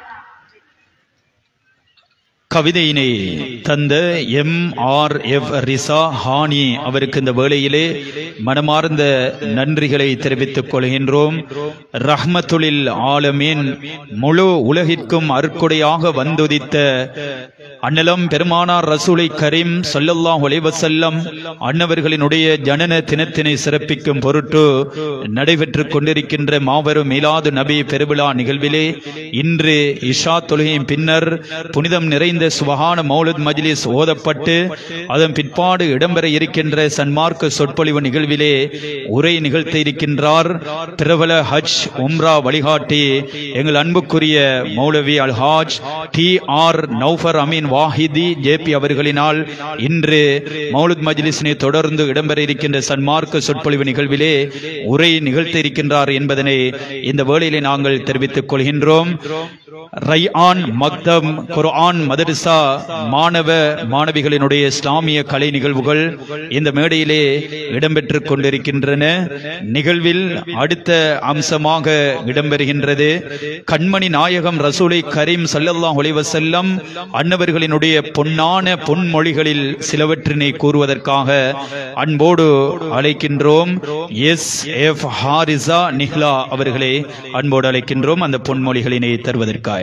கவிதையினை தந்த M R F Riza Hani அவருக்கு இந்த வேளையிலே மனமார்ந்த நன்றிகளை தெரிவித்துக் கொள்கின்றோம் ரஹ்மத்துலில் ஆலமீன் முழு உலகிற்கும் அருக்குடையாக வந்துதித்த அன்னலம் பெருமானார் ரசூலை கரீம் ஸல்லல்லாஹு அலைஹி வஸல்லம் அன்னவர்களினுடைய ஜனன தினத்தினை சிறப்பிக்கும் பொருட்டு நடைபெற்றுக் கொண்டிருக்கின்ற மாபெரும் மீலாது நபி பெருவிழா நிகழ்விலே இன்று இஷா தொழுகையின் பின்னர் புனிதம் நிறைந்த சுபஹான மௌலத் மஜ்லிஸ் ஓதப்பட்டு அதன் பிற்பாடு இடம்பெற இருக்கின்ற சன்மார்க்க சொற்பொழிவு நிகழ்விலே உரை நிகழ்த்த இருக்கின்றார் பிரபல ஹஜ் உம்ரா வழிகாட்டி எங்கள் அன்புக்குரிய மௌலவி அல் ஹாஜ் T R Noufar Ameen Wahidi JP அவர்களினால் இன்று மௌலுத் மஜ்லிஸினை தொடர்ந்து இடம்பெற இருக்கின்ற சன்மார்க்க சொற்பொழிவு நிகழ்விலே உரை நிகழ்த்த இருக்கின்றார் என்பதனை இந்த வேளையிலே நாங்கள் தெரிவித்துக் கொள்கின்றோம் ரைஆன் மக்தம் குர்ஆன் மதரசா மாணவ மாணவிகளினுடைய இஸ்லாமிய கலை நிகழ்வுகள் இந்த மேடையிலே இடம்பெற்றுக் கொண்டிருக்கின்றன நிகழ்வில் அடுத்த அம்சமாக இடம்பெறுகின்றது கண்மணி நாயகம் ரசூலை கரீம் ஸல்லல்லாஹு அலைஹி வஸல்லம் அன்னவர்களினுடைய பொன்னான பொன்மொழிகளில் சிலவற்றினை கூறுவதற்காக அன்போடு அழைக்கின்றோம் எஸ் எஃப் ஹாரிசா நிஹ்லா அவர்களை அன்போடு அழைக்கின்றோம் அந்த பொன்மொழிகளினை தருவதற்காக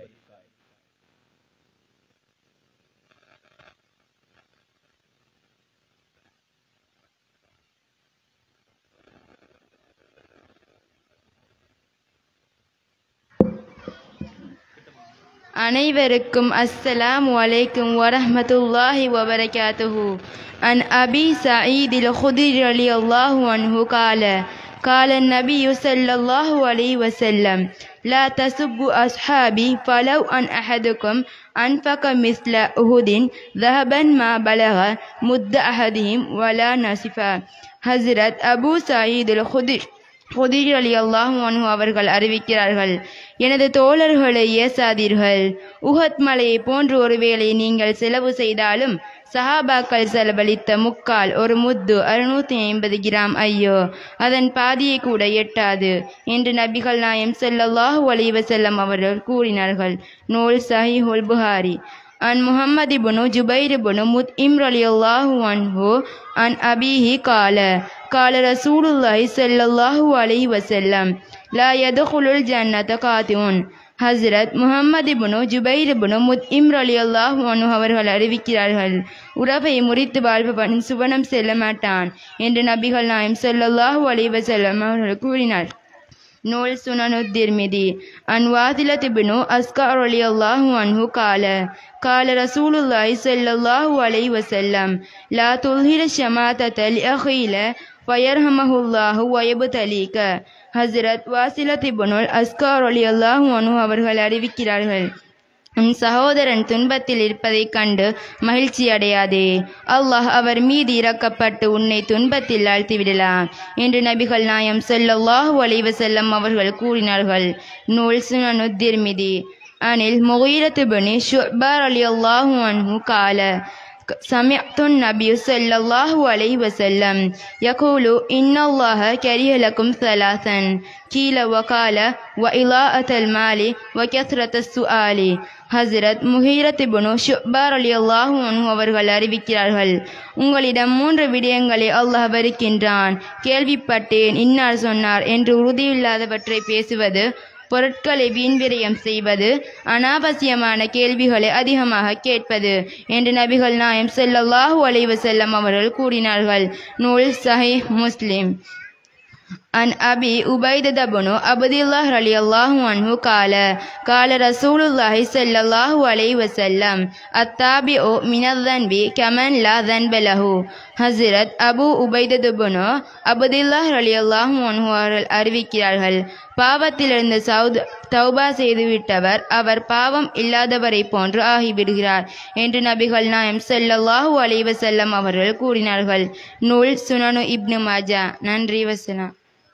அனைவருக்கும் அஸ்ஸலாமு அலைக்கும் வரஹ்மத்துல்லாஹி வபரகாத்துஹு அன் அபி சயீத் الخدري رضي الله عنه قال قال النبي صلى الله عليه وسلم لا تسبوا أصحابي فلو أن أحدكم أنفق مثل أهد ذهبا ما بلغ مد أحدهم ولا نصفا ஹஸ்ரத் அபு சயீத் الخدري ஹுதிர் அலி அல்லாஹு அன்ஹு அவர்கள் அறிவிக்கிறார்கள் எனது தோழர்களை ஏசாதீர்கள் உஹத் மலையை போன்று ஒருவேளை நீங்கள் செலவு செய்தாலும் சஹாபாக்கள் செலவழித்த முக்கால் ஒரு முத்து அறுநூத்தி ஐம்பது கிராம் ஐயோ அதன் பாதியை கூட எட்டாது என்று நபிகள் நாயம் ஸல்லல்லாஹு அலைஹி வஸல்லம் அவர்கள் கூறினார்கள் நூல் சஹீஹுல் புகாரி عن محمد بن جبير بن مطعم رضي الله عنه عن أبيه قال قال رسول الله صلى الله عليه وسلم لا يدخل الجنة قاطع ஹஸ்ரத் முகமது இப்னு ஜுபைர் இப்னு முத்இம் ரலியல்லாஹு அன்ஹு அவர்கள் அறிவிக்கிறார்கள் உறவை முறித்து வாழ்பவன் சுவனம் செல்ல மாட்டான் என்று நபிகள் நாயம் ஸல்லல்லாஹு அலைஹி வஸல்லம் அவர்கள் கூறினார் நூல் சுனனு திர்மிதி அன் வாதிலத் இப்னு அஸ்கா ரலியல்லாஹு அன்ஹு கால قال رسول الله صلى الله عليه وسلم لا تظهر الشماتة لأخيل فيرحمه الله ويبتليك ஹஸ்ரத் வாசிலத் இப்னுல் அஸ்கார் ரலியல்லாஹு அன்ஹு அவர்கள் அறிவிக்கிறார்கள் உன் சகோதரன் துன்பத்தில் இருப்பதைக் கண்டு மகிழ்ச்சி அடையாதே அல்லாஹ் அவர் மீது இறக்கப்பட்டு உன்னை துன்பத்தில் ஆழ்த்திவிடலாம் என்று நபிகள் நாயம் ஸல்லல்லாஹு அலைஹி வஸல்லம் அவர்கள் கூறினார்கள் நூல் சுனனு திர்மிதி அனில் முகீரத் இப்னு ஷுபா ரலியல்லாஹு அன்ஹு கால سمعت النبي صلى الله عليه وسلم يقول إن الله كره لكم ثلاثا قيل وقال وإلاءة المال وكثرة السؤال ஹசரத் முஹீரத் இப்னு ஷுப்பார் அலி அல்லாஹு அவர்கள் அறிவிக்கிறார்கள் உங்களிடம் மூன்று விடயங்களை அல்லாஹ் வெறுக்கின்றான் கேள்விப்பட்டேன் இன்னார் சொன்னார் என்று உறுதியில்லாதவற்றை பேசுவது பொருட்களை வீண்விரயம் செய்வது அனாவசியமான கேள்விகளை அதிகமாக கேட்பது என்று நபிகள் நாயம் ஸல்லல்லாஹு அலைஹி வஸல்லம் அவர்கள் கூறினார்கள் நூல் சஹீஹ் முஸ்லிம் عن أبي أبيدة بن عبد الله رضي الله عنه قال قال رسول الله صلى الله عليه وسلم التابع من الذنب كمن لا ذنب له ஹசரத் அபு உபைதது பனு அபதுல்லாஹ் ரலியல்லாஹு அன்ஹு அவர்கள் அறிவிக்கிறார்கள் பாவத்திலிருந்து சவுத் தௌபா செய்துவிட்டவர் அவர் பாவம் இல்லாதவரை போன்று ஆகிவிடுகிறார் என்று நபிகள் நாயம் ஸல்லல்லாஹு அலைஹி வஸல்லம் அவர்கள் கூறினார்கள் நூல் சுனனு இப்னு மாஜா நன்றி வசனம்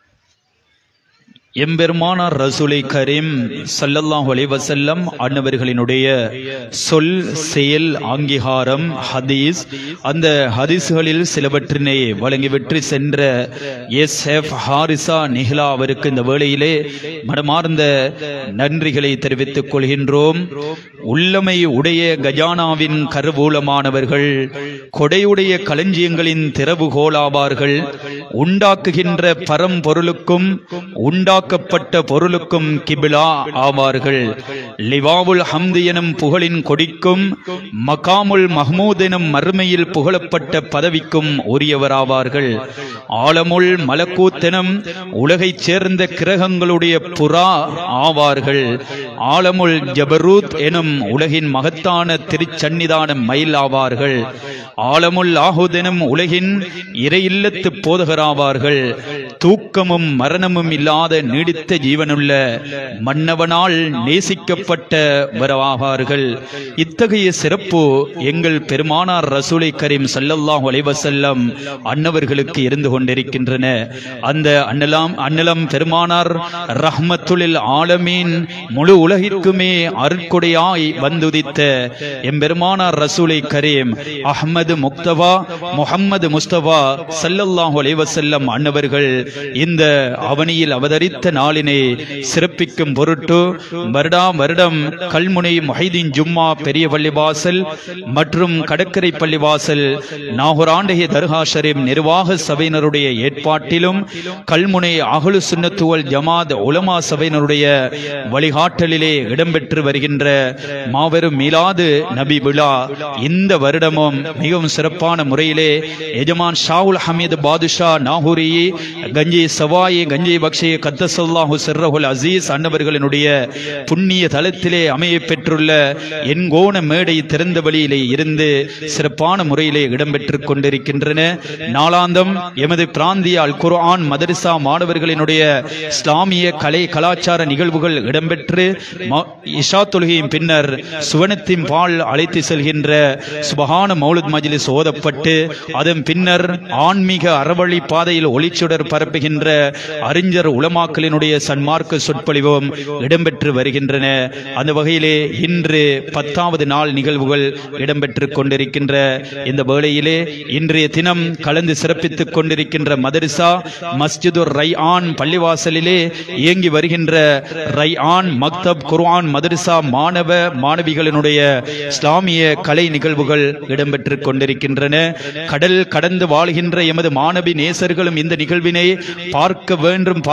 எம்பெருமானார் ரசூலை கரீம் ஸல்லல்லாஹு அலைஹி வஸல்லம் அன்னவர்களினுடைய சொல் செயல் அங்கீகாரம் ஹதீஸ் அந்த ஹதீஸ்களில் சிலவற்றினை வழங்கிவிட்டு சென்ற எஸ் எஃப் ஹாரிசா நிஹ்லா அவருக்கு இந்த வேளையிலே மனமார்ந்த நன்றிகளை தெரிவித்துக் கொள்கின்றோம் உள்ளமை உடைய கஜானாவின் கருவூலமானவர்கள் கொடையுடைய களஞ்சியங்களின் திறவுகோலாவார்கள் உண்டாக்குகின்ற பரம்பொருளுக்கும் உண்டாக்கப்பட்ட பொருளுக்கும் கிபிலா ஆவார்கள் லிவாவுல் ஹம்து எனும் புகழின் கொடிக்கும் மகாமுல் மஹ்மூத் எனும் மறுமையில் புகழப்பட்ட பதவிக்கும் உரியவராவார்கள் ஆலமுல் மலக்கூத் எனும் உலகைச் சேர்ந்த கிரகங்களுடைய புறா ஆவார்கள் ஆலமுல் ஜபரூத் எனும் உலகின் மகத்தான திருச்சன்னிதான மயில் ஆவார்கள் ஆலமுல் ஆஹுத் எனும் உலகின் இறையில்லத்து போதகராவார்கள் தூக்கமும் மரணமும் இல்லாத நீடித்த ஜீவனுள்ள மன்னவனால் நேசிக்கப்பட்ட வரவாவார்கள் இத்தகைய சிறப்பு எங்கள் பெருமானார் ரசூலை கரீம் ஸல்லல்லாஹு அலைஹி வஸல்லம் அன்னவர்களுக்கு இருந்து கொண்டிருக்கின்றன அந்த அன்னலாம் அன்னலம் பெருமானார் ரஹ்மத்துலில் ஆலமீன் முழு உலகிற்குமே அருட்கொடையாய் வந்துதித்த எம்பெருமானார் ரசூலை கரீம் அஹ்மது முக்தவா முஹம்மது முஸ்தபா ஸல்லல்லாஹு அலைஹி வஸல்லம் அன்னவர்கள் இந்த அவனியில் அவதரித்த நாளினை சிறப்பிக்கும் பொருட்டு வருடா வருடம் கல்முனை மொஹைதீன் ஜும்மா பெரிய பள்ளிவாசல் மற்றும் கடற்கரை பள்ளிவாசல் நாகூராண்டகி தர்கா ஷரீப் நிர்வாக சபையினருடைய ஏற்பாட்டிலும் கல்முனை அகலு சுன்னத்துவல் ஜமாத் உலமா சபையினருடைய வழிகாட்டலிலே இடம்பெற்று வருகின்ற மாபெரும் மீலாது நபி விழா இந்த வருடமும் மிகவும் சிறப்பான முறையிலே எஜமான் ஷாவுல் ஹமீது பாதுஷா நாகூரி கஞ்சி சவாயி கஞ்சி பக்ஷி கத்தசல்லாஹு சிர்ரஹுல் அசீஸ் அன்னவர்களினுடைய புண்ணிய தலத்திலே அமைய பெற்றுள்ள எண்கோண மேடை திறந்த வழியிலே இருந்து சிறப்பான முறையிலே இடம்பெற்றுக் கொண்டிருக்கின்றன நாளாந்தம் எமது பிராந்திய அல் குர்ஆன் மதரசா மாணவர்களினுடைய இஸ்லாமிய கலை கலாச்சார நிகழ்வுகள் இடம்பெற்று ம- இஷா தொழுகையின் பின்னர் சுவனத்தின் பால் அழைத்து செல்கின்ற சுபஹான மௌலுத் மஜ்லிஸ் ஓதப்பட்டு அதன் பின்னர் ஆன்மீக அறவழி பாதையில் ஒளிச்சுடர் பரப்புகின்ற அறிஞர் உலமாக்களினுடைய சன்மார்க்க சொற்பொழிவும் இடம்பெற்று வருகின்றன அந்த வகையிலே இன்று பத்தாவது நாள் நிகழ்வுகள் இடம்பெற்றுக் கொண்டிருக்கின்ற இந்த வேளையிலே இன்றைய தினம் கலந்து சிறப்பித்துக் கொண்டிருக்கின்ற மதரசா மஸ்ஜிதுர் ரை ஆன் பள்ளிவாசலிலே இயங்கி வருகின்ற ரை ஆன் மக்தப் குர்ஆன் மதரசா மாணவ மாணவிகளினுடைய இஸ்லாமிய கலை நிகழ்வுகள் இடம்பெற்றுக் கொண்டிருக்கின்றன கடல் கடந்து வாழ்கின்ற எமது மாணவி நேசர்களும் இந்த நிகழ்வினை பார்க்க வேண்டும் பார்த்து பயன்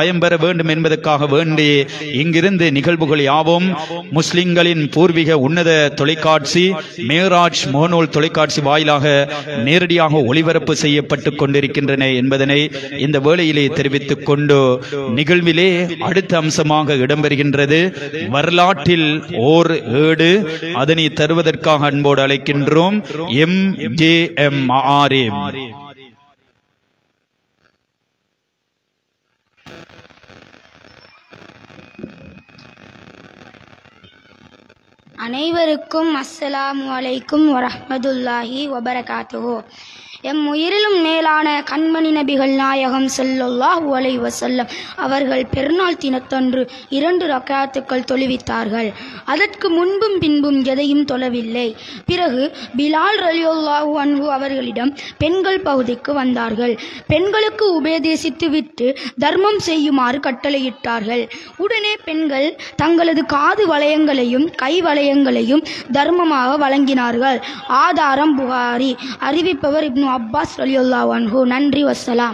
பயன்பெற வேண்டும் என்பதற்காக வேண்டி இங்கிருந்து நிகழ்வுகள் யாவும் முஸ்லிம்களின் பூர்வீக உன்னத தொலைக்காட்சி மேராஜ் மோனோல் தொலைக்காட்சி வாயிலாக நேரடியாக ஒளிபரப்பு செய்யப்பட்டு கொண்டிருக்கின்றன என்பதனை இந்த வேளையிலே தெரிவித்துக் கொண்டு நிகழ்விலே அடுத்த அம்சமாக இடம்பெறுகின்றது வரலாற்றில் ஓர் ஏடு அதனை தருவதற்காக அன்போடு அழைக்கின்றோம் எம் ஜே எம் ஆர் அனைவருக்கும் அஸ்ஸலாமு அலைக்கும் வரஹ்மத்துல்லாஹி வபரகாத்துஹு எம் உயிரிலும் மேலான கண்மணி நபிகள் நாயகம் ஸல்லல்லாஹு அலைஹி வஸல்லம் அவர்கள் பெருநாள் தினத்தன்று இரண்டு ரக்காத்துக்கள் தொழுவித்தார்கள் அதற்கு முன்பும் பின்பும் எதையும் தொழவில்லை பிறகு பிலால் ரலியல்லாஹு அன்ஹு அவர்களிடம் பெண்கள் பகுதிக்கு வந்தார்கள் பெண்களுக்கு உபதேசித்து விட்டு தர்மம் செய்யுமாறு கட்டளையிட்டார்கள் உடனே பெண்கள் தங்களது காது வளையங்களையும் கை வளையங்களையும் தர்மமாக வழங்கினார்கள் ஆதாரம் புகாரி அறிவிப்பவர் இப்னு அப்பாஸ் ரலியுல்லா அன்ஹு நன்றி வசலாம்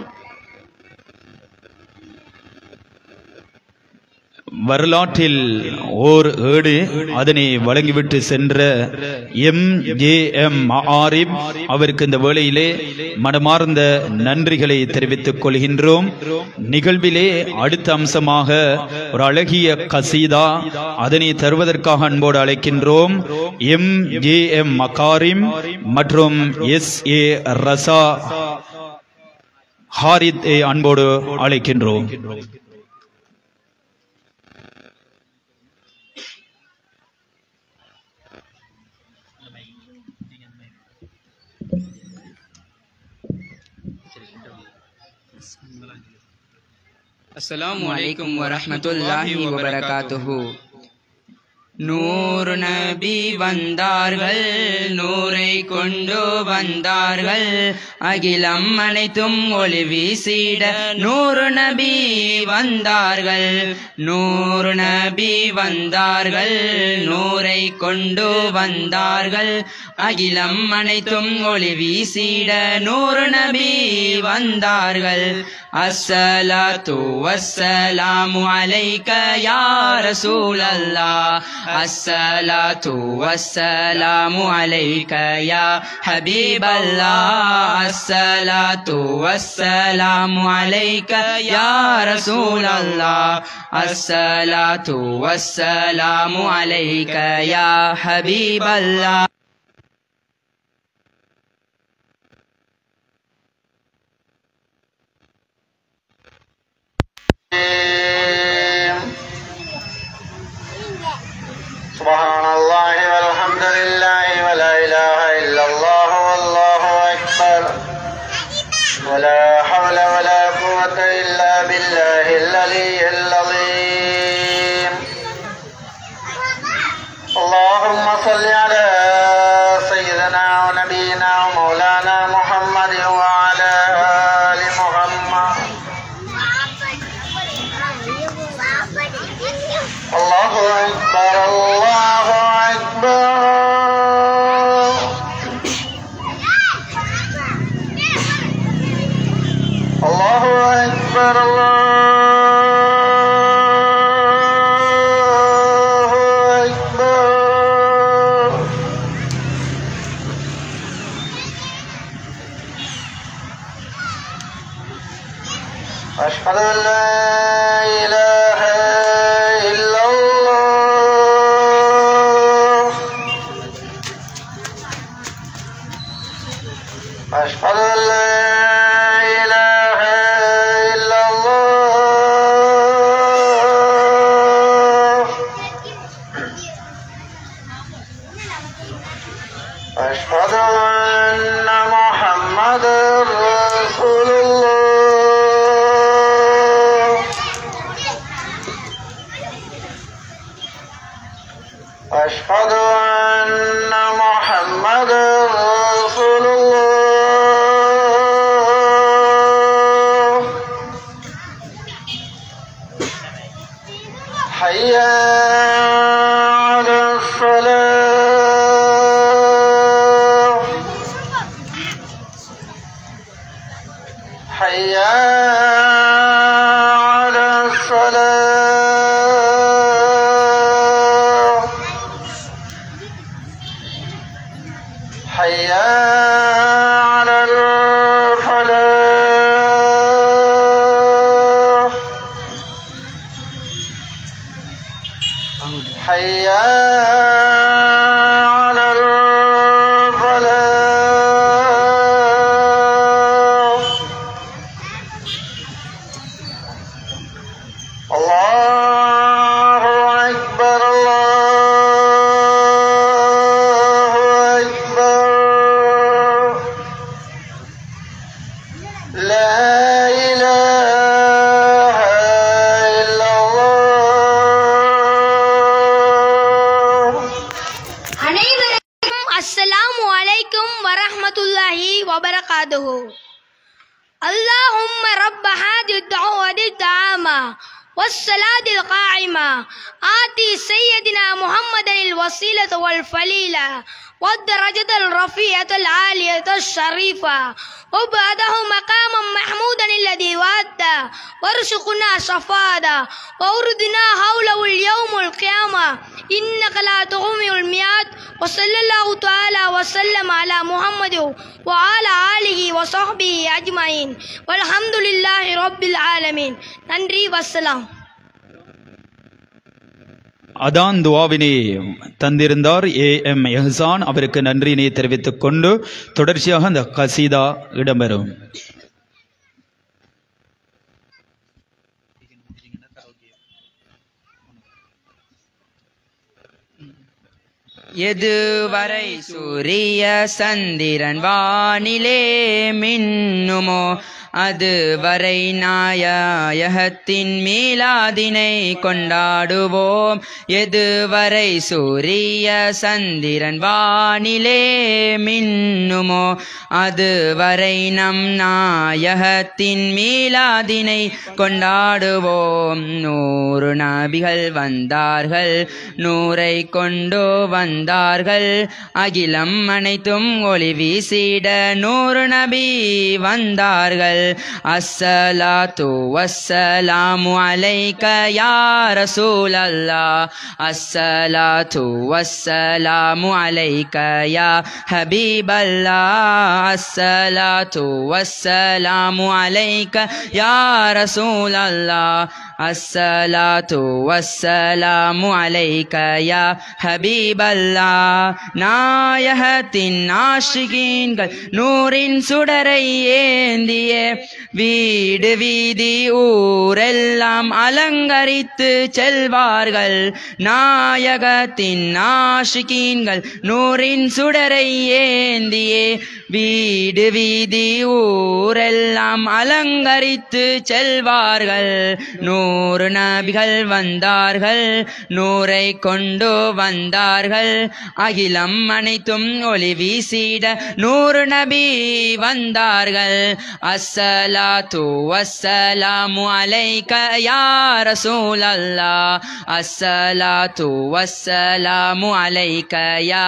வரலாற்றில் ஓர் ஏடு அதனை வழங்கிவிட்டு சென்ற எம் ஜே எம் ஆரிப் அவருக்கு இந்த வேளையிலே மனமார்ந்த நன்றிகளை தெரிவித்துக் கொள்கின்றோம் நிகழ்விலே அடுத்த அம்சமாக ஒரு அழகிய கசீதா அதனை தருவதற்காக அன்போடு அழைக்கின்றோம் எம் ஜே எம் மகாரிம் மற்றும் எஸ் ஏ ரசா ஹாரித் அன்போடு அழைக்கின்றோம் அஸ்ஸலாமு அலைக்கும் வரஹ்மத்துல்லாஹி வபரகாத்துஹு நூறு நபி வந்தார்கள் நூரை கொண்டு வந்தார்கள் அகிலம் அனைத்தும் ஒளி வீசிட நூறு நபி வந்தார்கள் நூறு நபி வந்தார்கள் நூரை கொண்டு வந்தார்கள் அகிலம் அனைத்தும் ஒளி வீசிட நூறு நபி வந்தார்கள் الصلاة والسلام عليك يا رسول الله الصلاة والسلام عليك يا حبيب الله الصلاة والسلام عليك يا رسول الله الصلاة والسلام عليك يا حبيب الله سبحان الله والحمد لله ولا إله إلا الله والله أكبر ولا حول ولا قوة إلا بالله العلي العظيم اللهم صل على سيدنا ونبينا ومولانا محمد وعلى آل محمد الله أكبر الله أكبر الله أكبر الله أكبر أشهد أن لا إله إلا الله أشهد أن لا إله إلا الله أشهد أن محمد رسول الله أشهد أن محمد رسول الله حي على الصلاة حي على حي على الفلاح الله أكبر الله أكبر لا إله إلا الله அனைவருக்கும் அஸ்ஸலாமு அலைக்கும் வரஹ்மத்துல்லாஹி வபரகாதுஹு اللهم رب هذه الدعوة الدعامة والصلاة القائمة آتي سيدنا محمد الوسيلة والفليلة والدرجة الرفيعة العالية الشريفة وبعده مقاما محمودا الذي وعدته وارزقنا شفاعته وأردنا حوله اليوم القيامة إنك لا تغمي الميعاد وصلى الله تعالى وسلم على محمد وعلى آله وصحبه أجمعين والحمد لله رب العالمين நன்றி வசலாம் அதான் துவாவினை தந்திருந்தார் ஏ எம் எஹ்சான் அவருக்கு நன்றியினை தெரிவித்துக் கொண்டு தொடர்ச்சியாக அந்த கசீதா இடம்பெறும் எதுவரை சூரிய சந்திரன் வானிலே மின்னுமோ அதுவரை நாயகத்தின் மீளாதினை கொண்டாடுவோம் எதுவரை சூரிய சந்திரன் வானிலே மின்னுமோ அதுவரை நம் நாயகத்தின் மீளாதினை கொண்டாடுவோம் நூறு நபிகள் வந்தார்கள் நூறை கொண்டு வந்தார்கள் அகிலம் அனைத்தும் ஒளி வீசிட நூறு நபி வந்தார்கள் அஸ்ஸலாத்து வஸ்ஸலாமு அலைக யா ரசூலல்லாஹ் அஸ்ஸலாத்து வஸ்ஸலாமு அலைக யா ஹபீபல்லாஹ் அஸ்ஸலாத்து வஸ்ஸலாமு அலைக யா ரசூலல்லாஹ் அஸ்ஸலாத்து வஸ்ஸலாமு அலைக யா ஹபீபல்லாஹ் நாயகத்தின் ஆஷிகீன்கள் நூறின் சுடரை ஏந்திய வீடு வீதி ஊரெல்லாம் அலங்கரித்து செல்வார்கள் நாயகத்தின் ஆஷிகீன்கள் நூறின் சுடரை ஏந்தியே வீடு வீதி ஊரெல்லாம் அலங்கரித்து செல்வார்கள் நூறு நபிகள் வந்தார்கள் நூரை கொண்டு வந்தார்கள் அகிலம் அனைத்தும் ஒளி வீசிட நூறு நபி வந்தார்கள் அஸ்ஸலாத்து வஸ்ஸலாமு அலைக யா ரசூலல்லாஹ் அஸ்ஸலாத்து வஸ்ஸலாமு அலைக யா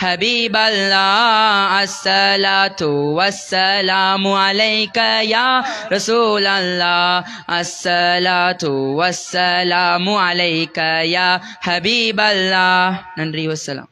ஹபீபல்லாஹ் அஸ்ஸலாத்து வஸ்ஸலாமு அலைக யா ரசூலல்லாஹ் அஸ்ஸலாத்து வஸ்ஸலாமு அலைக யா ஹபீபல்லாஹ் நன்றி வஸ்ஸலாம்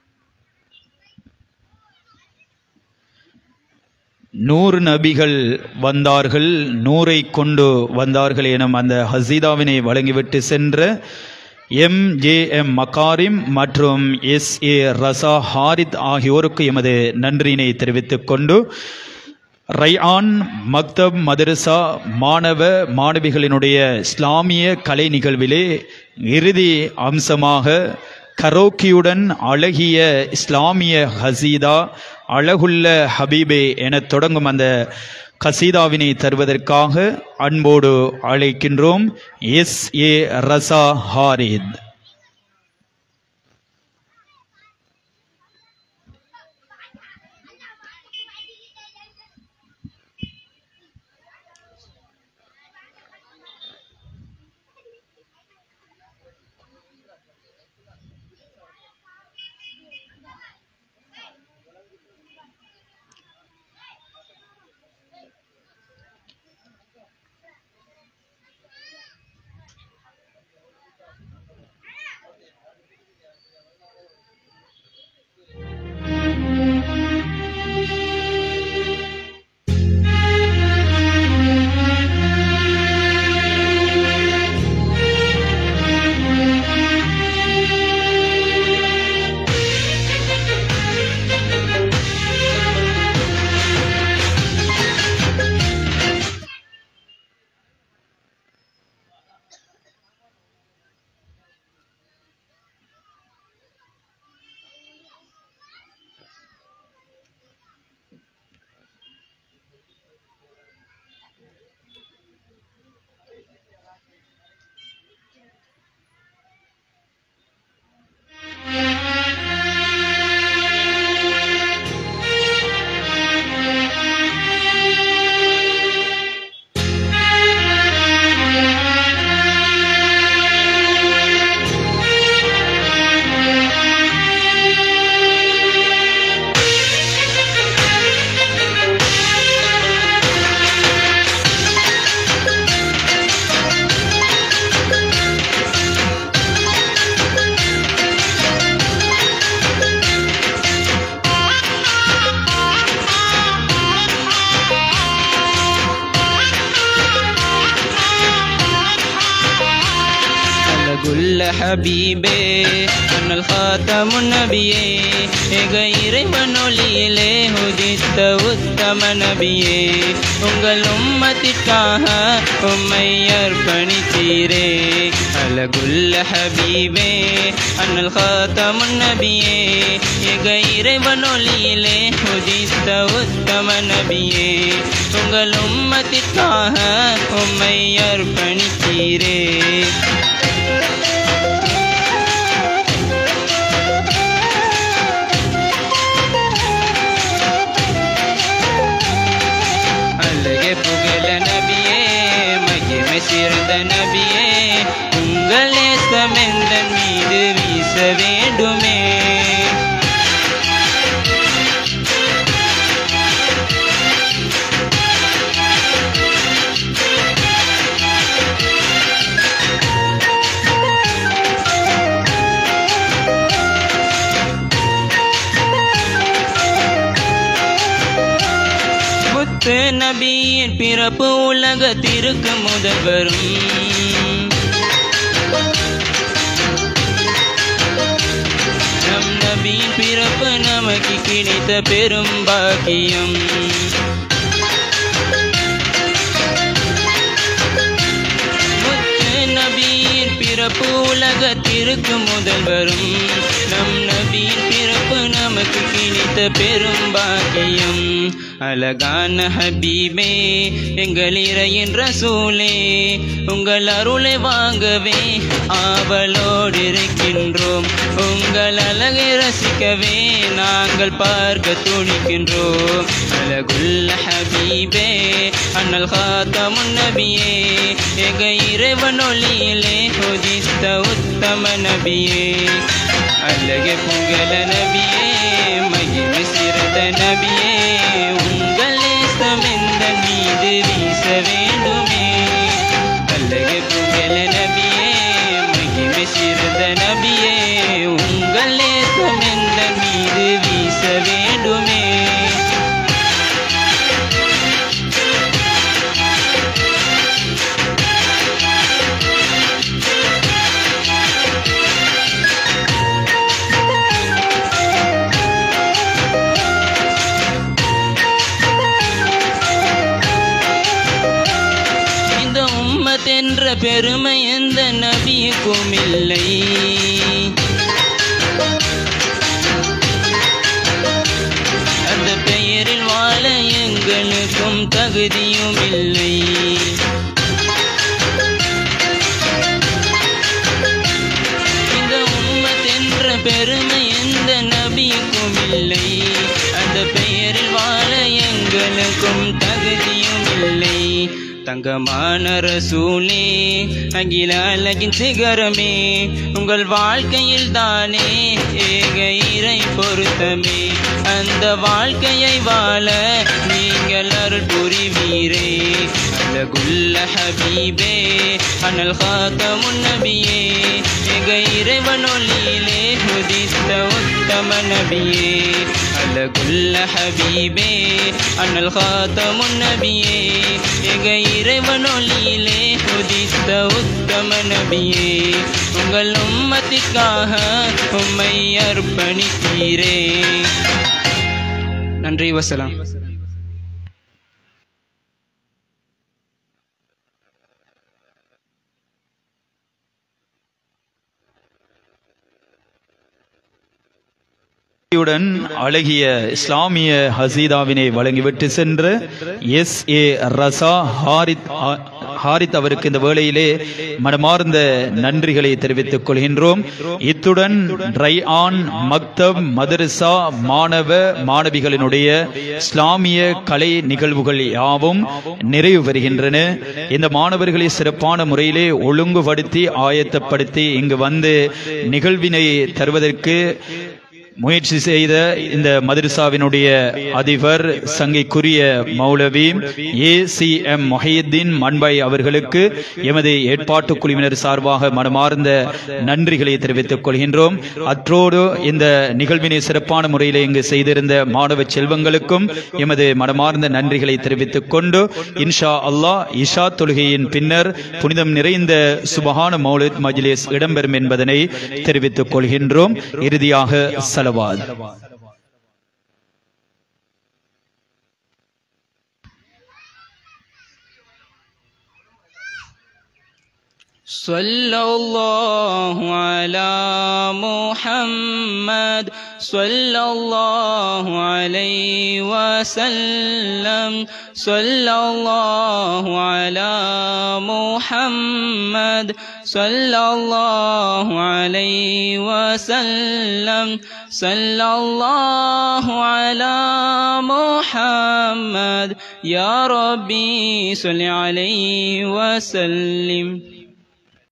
நூறு நபிகள் வந்தார்கள் நூரை கொண்டு வந்தார்கள் எனும் அந்த ஹசீதாவினை வழங்கிவிட்டு சென்ற எம் ஜே எம் மகாரிம் மற்றும் எஸ் ஏ ரசா ஹாரித் ஆகியோருக்கு எமது நன்றியினை தெரிவித்துக் கொண்டு ரைஆன் மக்தப் மதரசா மாணவ மாணவிகளினுடைய இஸ்லாமிய கலை நிகழ்விலே இறுதி அம்சமாக கரோக்கியுடன் அழகிய இஸ்லாமிய ஹசீதா அழகுள்ள ஹபீபே என தொடங்கும் அந்த கசீதாவினை தருவதற்காக அன்போடு அழைக்கின்றோம் எஸ் ஏ ரசா ஹாரித் ஹபீபே அண்ணல் காத்தமுன் நபியே ஏக இறைவனொலியிலே உதித்த உத்தம நபியே உங்கள் உம்மத்திற்காக உம்மை அர்ப்பணித்தீரே அழகுள்ள ஹபீபே அண்ணல் காத்தமுன் நபியே ஏக இறைவனொலியிலே உதித்த உத்தம நபியே உங்கள் உம்மத்திற்காக உம்மை அர்ப்பணித்தீரே அழகே புகழ நபியே மகிமை சிறந்த நபியே உங்கள் நேசமெந்தன் மீது வீச வேண்டுமே முத்து நபியின் பிறப்பு உலகத்திற்கு முதல்வரும் நம் நபியின் பிறப்பு நமக்கு கிடைத்த பெரும் பாக்கியம் முத்து நபியின் பிறப்பு உலகத்திற்கு முதல்வரும் நம் நபியின் பிறப்பு நமக்கு கிடைத்த பெரும் பாக்கியம் அழகான ஹபீபே எங்கள் இறையின் ரசூலே உங்கள் அருளை வாங்கவே ஆவலோடு இருக்கின்றோம் உங்கள் அழகை ரசிக்கவே நாங்கள் பார்க்க துணிக்கின்றோம் அழகுள்ள ஹபீபே அண்ணல் காத்தமுன் நபியே எங்க இறைவனொலியிலே உதித்த உத்தம நபியே அழகே புகழ நபியே மகிமை சிறந்த நபியே உங்கள் நேசம் எந்த மீது வீச வேண்டுமே அழகே புகழ நபியே மகிமை சிறந்த நபியே உங்கள் நேசம் எந்த மீது வீச வேண்டுமே இந்த உம்மத் என்ற பெருமை எந்த நபிக்கும் இல்லை அந்த பெயரில் வாழ எங்களுக்கும் தகுதியும் இல்லை இந்த உம்மத் என்ற பெருமை எந்த நபிக்கும் இல்லை அந்த பெயரில் வாழ எங்களுக்கும் தகுதியும் இல்லை தங்கமான ரசூலே அகில அழகின் சிகரமே உங்கள் வாழ்க்கையில் தானே ஏக இறை பொருத்தமே அந்த வாழ்க்கையை வாழ நீங்கள் அருள் புரிவீரே அழகுள்ள ஹபீபே அனல் காத்தமுன் நபியே ஏக இறைவனொலியிலே உதித்த உத்தம நபியே அழகுள்ள ஹபீபே அனல் காத்தமுன் நபியே ஏக இறைவனொலியிலே உதித்த உத்தம நபியே உங்கள் உம்மத்திற்காக உம்மை அர்ப்பணித்தீரே நன்றி வசலாம் யுடன் அழகிய இஸ்லாமிய ஹசீதாவினை வழங்கிவிட்டு சென்ற எஸ் ஏ ரசா ஹாரித் ஆ- ஹாரித் அவருக்கு இந்த வேளையிலே மனமார்ந்த நன்றிகளை தெரிவித்துக் கொள்கின்றோம் இத்துடன் ட்ரை ஆன் மக்தப் மதரசா மாணவ மாணவிகளினுடைய இஸ்லாமிய கலை நிகழ்வுகள் யாவும் நிறைவு பெறுகின்றன இந்த மாணவர்களை சிறப்பான முறையிலே ஒழுங்குபடுத்தி ஆயத்தப்படுத்தி இங்கு வந்து நிகழ்வினை தருவதற்கு முயற்சி செய்த இந்த மதரசாவினுடைய அதிபர் சங்கைக்குரிய மௌலவி A C M Mohiyuddin Manbai அவர்களுக்கு எமது ஏற்பாட்டு குழுவினர் சார்பாக மனமார்ந்த நன்றிகளை தெரிவித்துக் கொள்கின்றோம் அத்தோடு இந்த நிகழ்வினை சிறப்பான முறையில் இங்கு செய்திருந்த மாணவ செல்வங்களுக்கும் எமது மனமார்ந்த நன்றிகளை தெரிவித்துக் கொண்டு இன்ஷா அல்லாஹ் இஷா தொழுகையின் பின்னர் புனிதம் நிறைந்த சுபஹான மௌலித் மஜ்லிஸ் இடம்பெறும் என்பதனை தெரிவித்துக் கொள்கின்றோம் இறுதியாக சலவாத் صلى الله على محمد صلى الله عليه وسلم صلى الله على محمد صلى الله عليه وسلم صلى الله على محمد يا ربي صل عليه وسلم